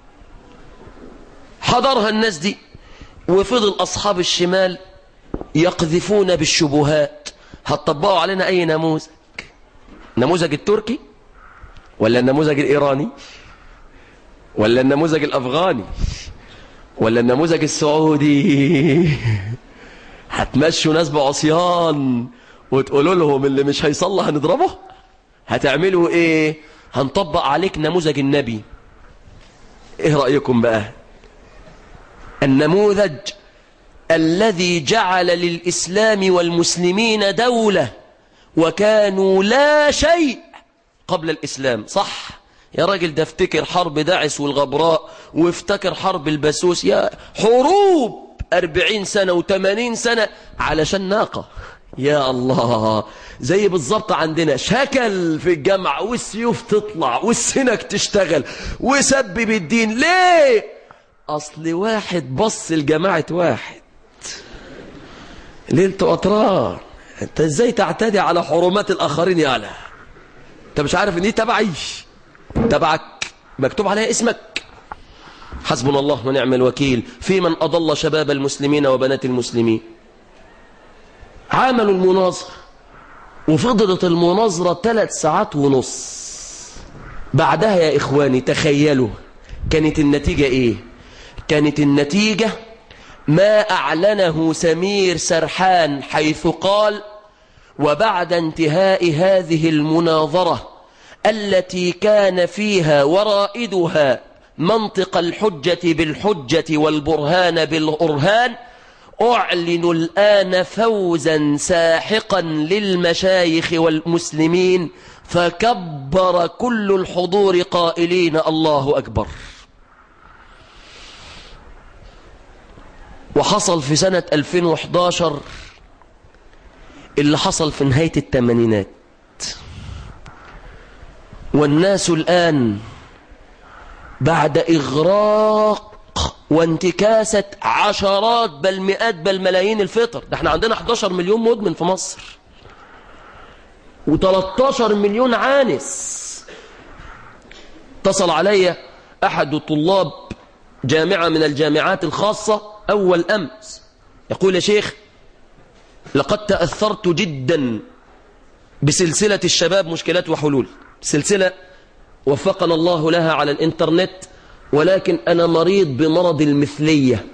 حضرها الناس دي وفضل أصحاب الشمال يقذفون بالشبهات هتطبقوا علينا أي نموذج نموذج التركي ولا النموذج الإيراني ولا النموذج الأفغاني ولا النموذج السعودي هتمشوا ناس بعصيان وتقولوا لهم اللي مش هيصلى هنضربه هتعملوا ايه هنطبق عليك نموذج النبي ايه رأيكم بقى النموذج الذي جعل للإسلام والمسلمين دولة وكانوا لا شيء قبل الإسلام صح يا راجل ده افتكر حرب داعش والغبراء وافتكر حرب البسوس يا حروب أربعين سنة وثمانين سنة علشان ناقة يا الله زي بالظبط عندنا شكل في الجامعة والسيوف تطلع والسنك تشتغل وسبب الدين ليه أصل واحد بص لجماعة واحد ليلة أطرار أنت إزاي تعتدي على حرمات الآخرين يا لا أنت مش عارف إن دي تبعي تبعك مكتوب عليها اسمك حسبنا الله ونعم الوكيل في من أضل شباب المسلمين وبنات المسلمين عملوا المناظرة وفضلت المناظرة ثلاث ساعات ونص بعدها يا إخواني تخيلوا كانت النتيجة إيه كانت النتيجة ما أعلنه سمير سرحان حيث قال وبعد انتهاء هذه المناظرة التي كان فيها ورائدها منطق الحجة بالحجة والبرهان بالأرهان أعلن الآن فوزا ساحقا للمشايخ والمسلمين فكبر كل الحضور قائلين الله أكبر وحصل في سنة 2011 اللي حصل في نهاية الثمانينات والناس الآن بعد إغراق وانتكاسة عشرات بل مئات بل ملايين الفطر ده احنا عندنا 11 مليون مدمن في مصر و13 مليون عانس اتصل علي أحد طلاب جامعة من الجامعات الخاصة أول أمس يقول يا شيخ لقد تأثرت جدا بسلسلة الشباب مشكلات وحلول سلسلة وفقنا الله لها على الانترنت ولكن أنا مريض بمرض المثلية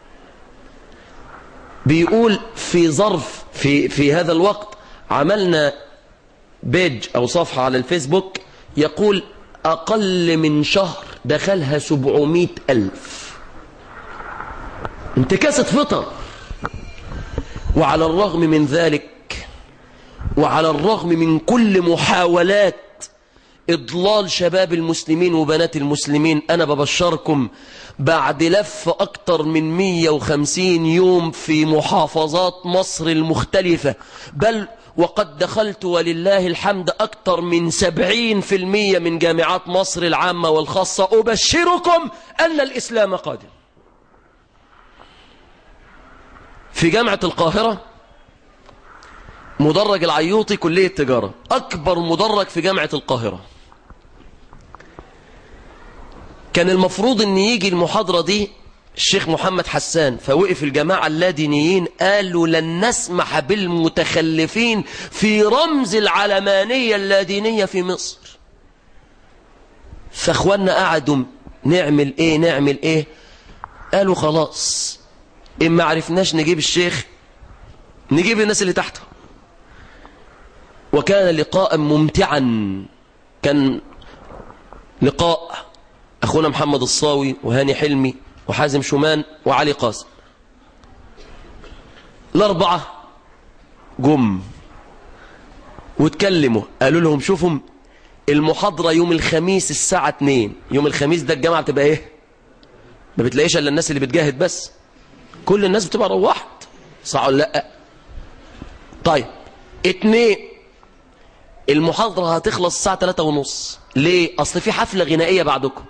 بيقول في ظرف في, في هذا الوقت عملنا بيج أو صفحة على الفيسبوك يقول أقل من شهر دخلها سبعمائة ألف انتكاسة فطر وعلى الرغم من ذلك وعلى الرغم من كل محاولات إضلال شباب المسلمين وبنات المسلمين أنا ببشركم بعد لف أكتر من 150 يوم في محافظات مصر المختلفة بل وقد دخلت ولله الحمد أكتر من 70% من جامعات مصر العامة والخاصة أبشركم أن الإسلام قادم في جامعة القاهرة مدرج العيوطي كلية تجارة أكبر مدرج في جامعة القاهرة كان المفروض أن يجي المحاضرة دي الشيخ محمد حسان فوقف الجماعة اللادينيين قالوا لن نسمح بالمتخلفين في رمز العلمانية اللادينية في مصر فاخوانا قعدوا نعمل ايه نعمل ايه قالوا خلاص إن ما عرفناش نجيب الشيخ نجيب الناس اللي تحته وكان لقاء ممتعا كان لقاء أخونا محمد الصاوي وهاني حلمي وحازم شومان وعلي قاسم الأربعة جم واتكلموا قالوا لهم شوفوا المحاضرة يوم الخميس الساعة 2 يوم الخميس ده الجامعة بتبقى ايه ما بتلاقيش الا الناس اللي بتجاهد بس كل الناس بتبقى روحت صح ولا لا طيب اتنين المحاضرة هتخلص الساعة تلاتة ونص ليه اصل في حفلة غنائية بعدكم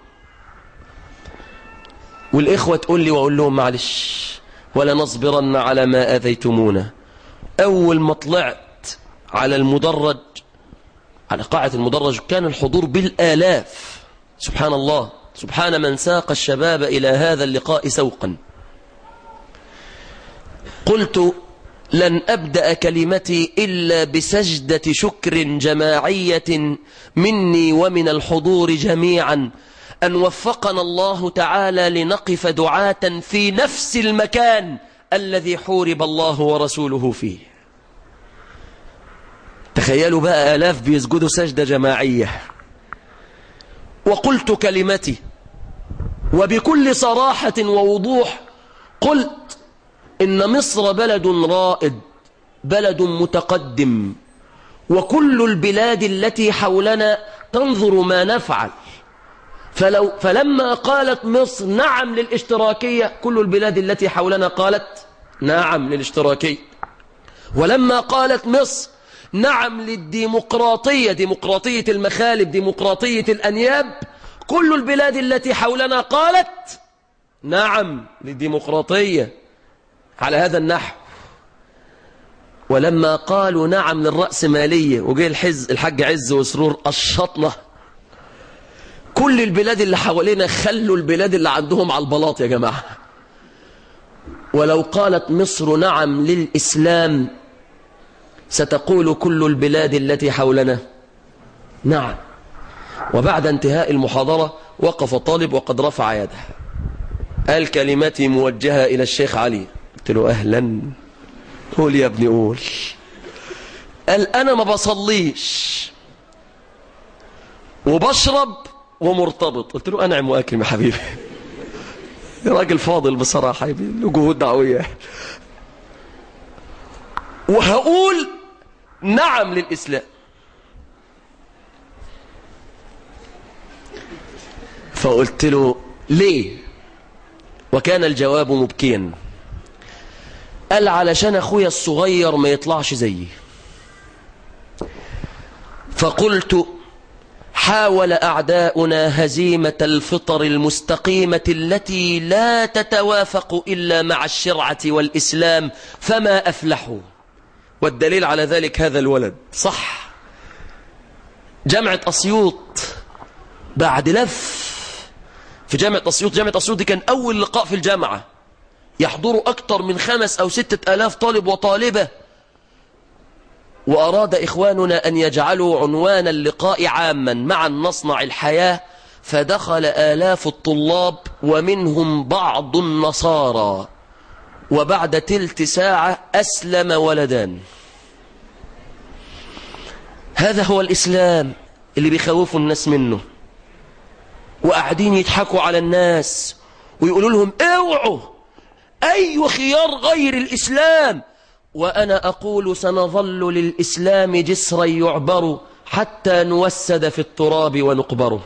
والإخوة تقول لي وأقول لهم معلش ولا نصبرن على ما أذيتمونا أول ما طلعت على المدرج على قاعة المدرج كان الحضور بالآلاف سبحان الله سبحان من ساق الشباب إلى هذا اللقاء سوقا قلت لن أبدأ كلمتي إلا بسجدة شكر جماعية مني ومن الحضور جميعا أن وفقنا الله تعالى لنقف دعاة في نفس المكان الذي حورب الله ورسوله فيه تخيلوا بقى آلاف بيسجدوا سجدة جماعية وقلت كلمتي وبكل صراحة ووضوح قلت إن مصر بلد رائد بلد متقدم وكل البلاد التي حولنا تنظر ما نفعل فلو فلما قالت مصر نعم للاشتراكية كل البلاد التي حولنا قالت نعم للاشتراكية ولما قالت مصر نعم للديمقراطية ديمقراطية المخالب ديمقراطية الأنياب كل البلاد التي حولنا قالت نعم للديمقراطية على هذا النحو ولما قالوا نعم للرأسمالية وجه الحز الحاج عز وسرور قشطنا كل البلاد اللي حوالينا خلوا البلاد اللي عندهم على البلاط يا جماعة ولو قالت مصر نعم للإسلام ستقول كل البلاد التي حولنا نعم وبعد انتهاء المحاضرة وقف طالب وقد رفع يده قال كلمتي موجهة إلى الشيخ علي قلت له أهلا قول يا ابني قول قال أنا ما بصليش وبشرب ومرتبط قلت له أنعم وأكرم يا حبيبي راجل فاضل بصراحة له جهود دعوية وهقول نعم للإسلام فقلت له ليه وكان الجواب مبكيا قال علشان أخويا الصغير ما يطلعش زيي فقلت حاول أعداؤنا هزيمة الفطر المستقيمة التي لا تتوافق إلا مع الشرعة والإسلام فما أفلحوا والدليل على ذلك هذا الولد صح جامعة أسيوط بعد لف في جامعة أسيوط جامعة أسيوط دي كان أول لقاء في الجامعة يحضروا أكثر من خمس أو ستة آلاف طالب وطالبة وأراد إخواننا أن يجعلوا عنوان اللقاء عاما معا نصنع الحياة فدخل آلاف الطلاب ومنهم بعض النصارى وبعد تلت ساعة أسلم ولدان هذا هو الإسلام اللي بيخوفوا الناس منه وقاعدين يضحكوا على الناس ويقولوا لهم اوعوا أي خيار غير الإسلام وأنا أقول سنظل للإسلام جسرا يعبر حتى نوسد في التراب ونقبره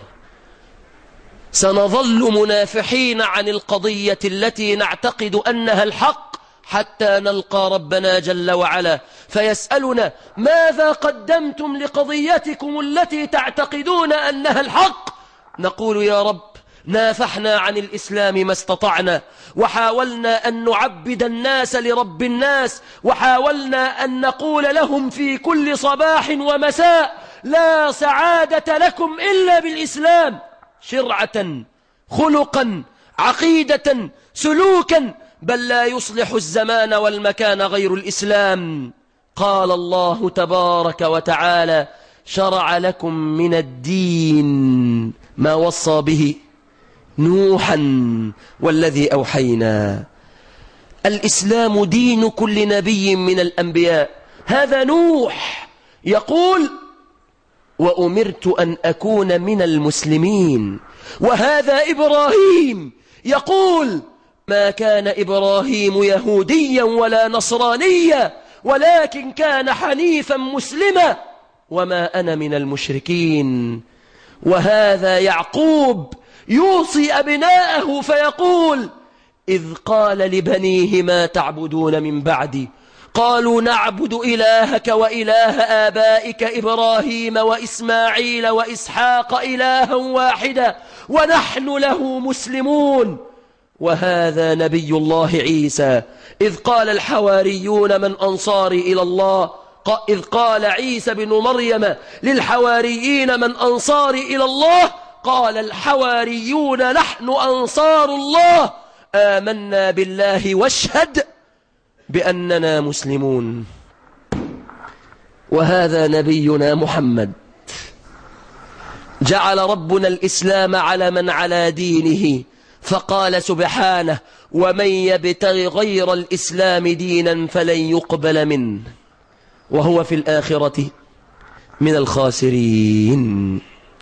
سنظل منافحين عن القضية التي نعتقد أنها الحق حتى نلقى ربنا جل وعلا فيسألنا ماذا قدمتم لقضيتكم التي تعتقدون أنها الحق نقول يا رب نافحنا عن الإسلام ما استطعنا وحاولنا أن نعبد الناس لرب الناس وحاولنا أن نقول لهم في كل صباح ومساء لا سعادة لكم إلا بالإسلام شرعة خلقا عقيدة سلوكا بل لا يصلح الزمان والمكان غير الإسلام قال الله تبارك وتعالى شرع لكم من الدين ما وصى به نوحا والذي أوحينا الإسلام دين كل نبي من الأنبياء هذا نوح يقول وأمرت أن أكون من المسلمين وهذا إبراهيم يقول ما كان إبراهيم يهوديا ولا نصرانيا ولكن كان حنيفا مسلما وما أنا من المشركين وهذا يعقوب يوصي أبناءه فيقول إذ قال لبنيه ما تعبدون من بعدي قالوا نعبد إلهك وإله آبائك إبراهيم وإسماعيل وإسحاق إلها واحدا ونحن له مسلمون وهذا نبي الله عيسى إذ قال الحواريون من أنصاري إلى الله إذ قال عيسى بن مريم للحواريين من أنصاري إلى الله قال الحواريون نحن أنصار الله آمنا بالله واشهد بأننا مسلمون وهذا نبينا محمد جعل ربنا الإسلام على من على دينه فقال سبحانه ومن يبتغ غير الإسلام دينا فلن يقبل منه وهو في الآخرة من الخاسرين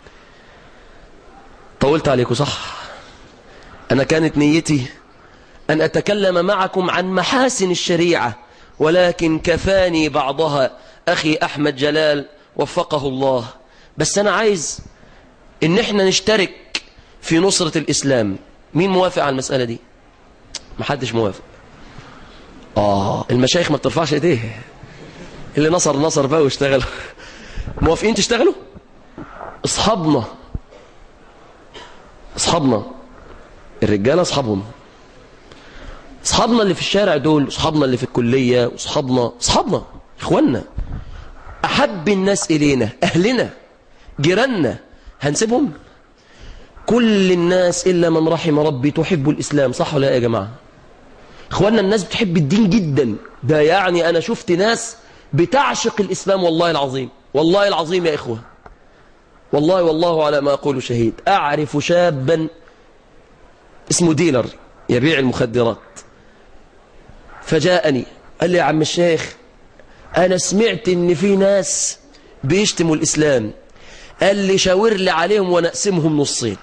طولت عليكم صح أنا كانت نيتي أن أتكلم معكم عن محاسن الشريعة ولكن كفاني بعضها أخي أحمد جلال وفقه الله بس أنا عايز إن احنا نشترك في نصرة الإسلام مين موافق على المسألة دي محدش موافق آه المشايخ ما بترفعش ايديه اللي نصر نصر بقى واشتغل موافقين تشتغلوا اصحابنا اصحابنا الرجاله اصحابهم اصحابنا اللي في الشارع دول اصحابنا اللي في الكليه واصحابنا اصحابنا اخواننا احب الناس الينا اهلنا جيراننا هنسيبهم كل الناس الا من رحم ربي تحب الاسلام صح ولا يا جماعه اخواننا الناس بتحب الدين جدا ده يعني انا شفت ناس بتعشق الاسلام والله العظيم والله العظيم يا اخوه والله والله على ما أقول شهيد أعرف شابا اسمه ديلر يبيع المخدرات فجاءني قال لي يا عم الشيخ أنا سمعت إن في ناس بيشتموا الإسلام قال لي شاور لي عليهم وانا اقسمهم نصين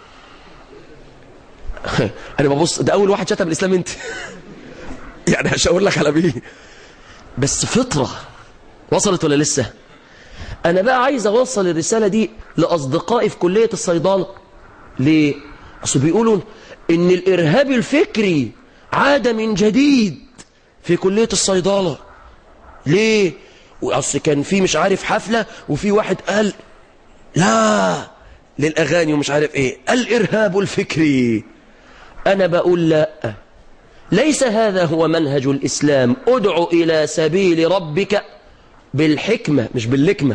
انا ببص ده اول واحد شتم الاسلام انت يعني هشاور لك على مين بس فطره وصلت ولا لسه انا بقى عايز اوصل الرساله دي لاصدقائي في كليه الصيدله ليه اصل بيقولوا ان الارهاب الفكري عاد من جديد في كليه الصيدله ليه اصل كان في مش عارف حفله وفي واحد قال لا للاغاني ومش عارف ايه الارهاب الفكري انا بقول لا ليس هذا هو منهج الاسلام ادع الى سبيل ربك بالحكمه مش باللكمه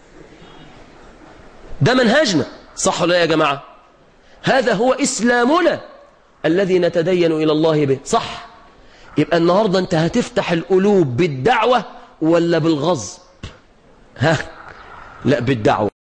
ده منهجنا صح ولا يا جماعه هذا هو اسلامنا الذي نتدين الى الله به صح يبقى النهارده انت هتفتح القلوب بالدعوه ولا بالغصب ها لا بالدعوه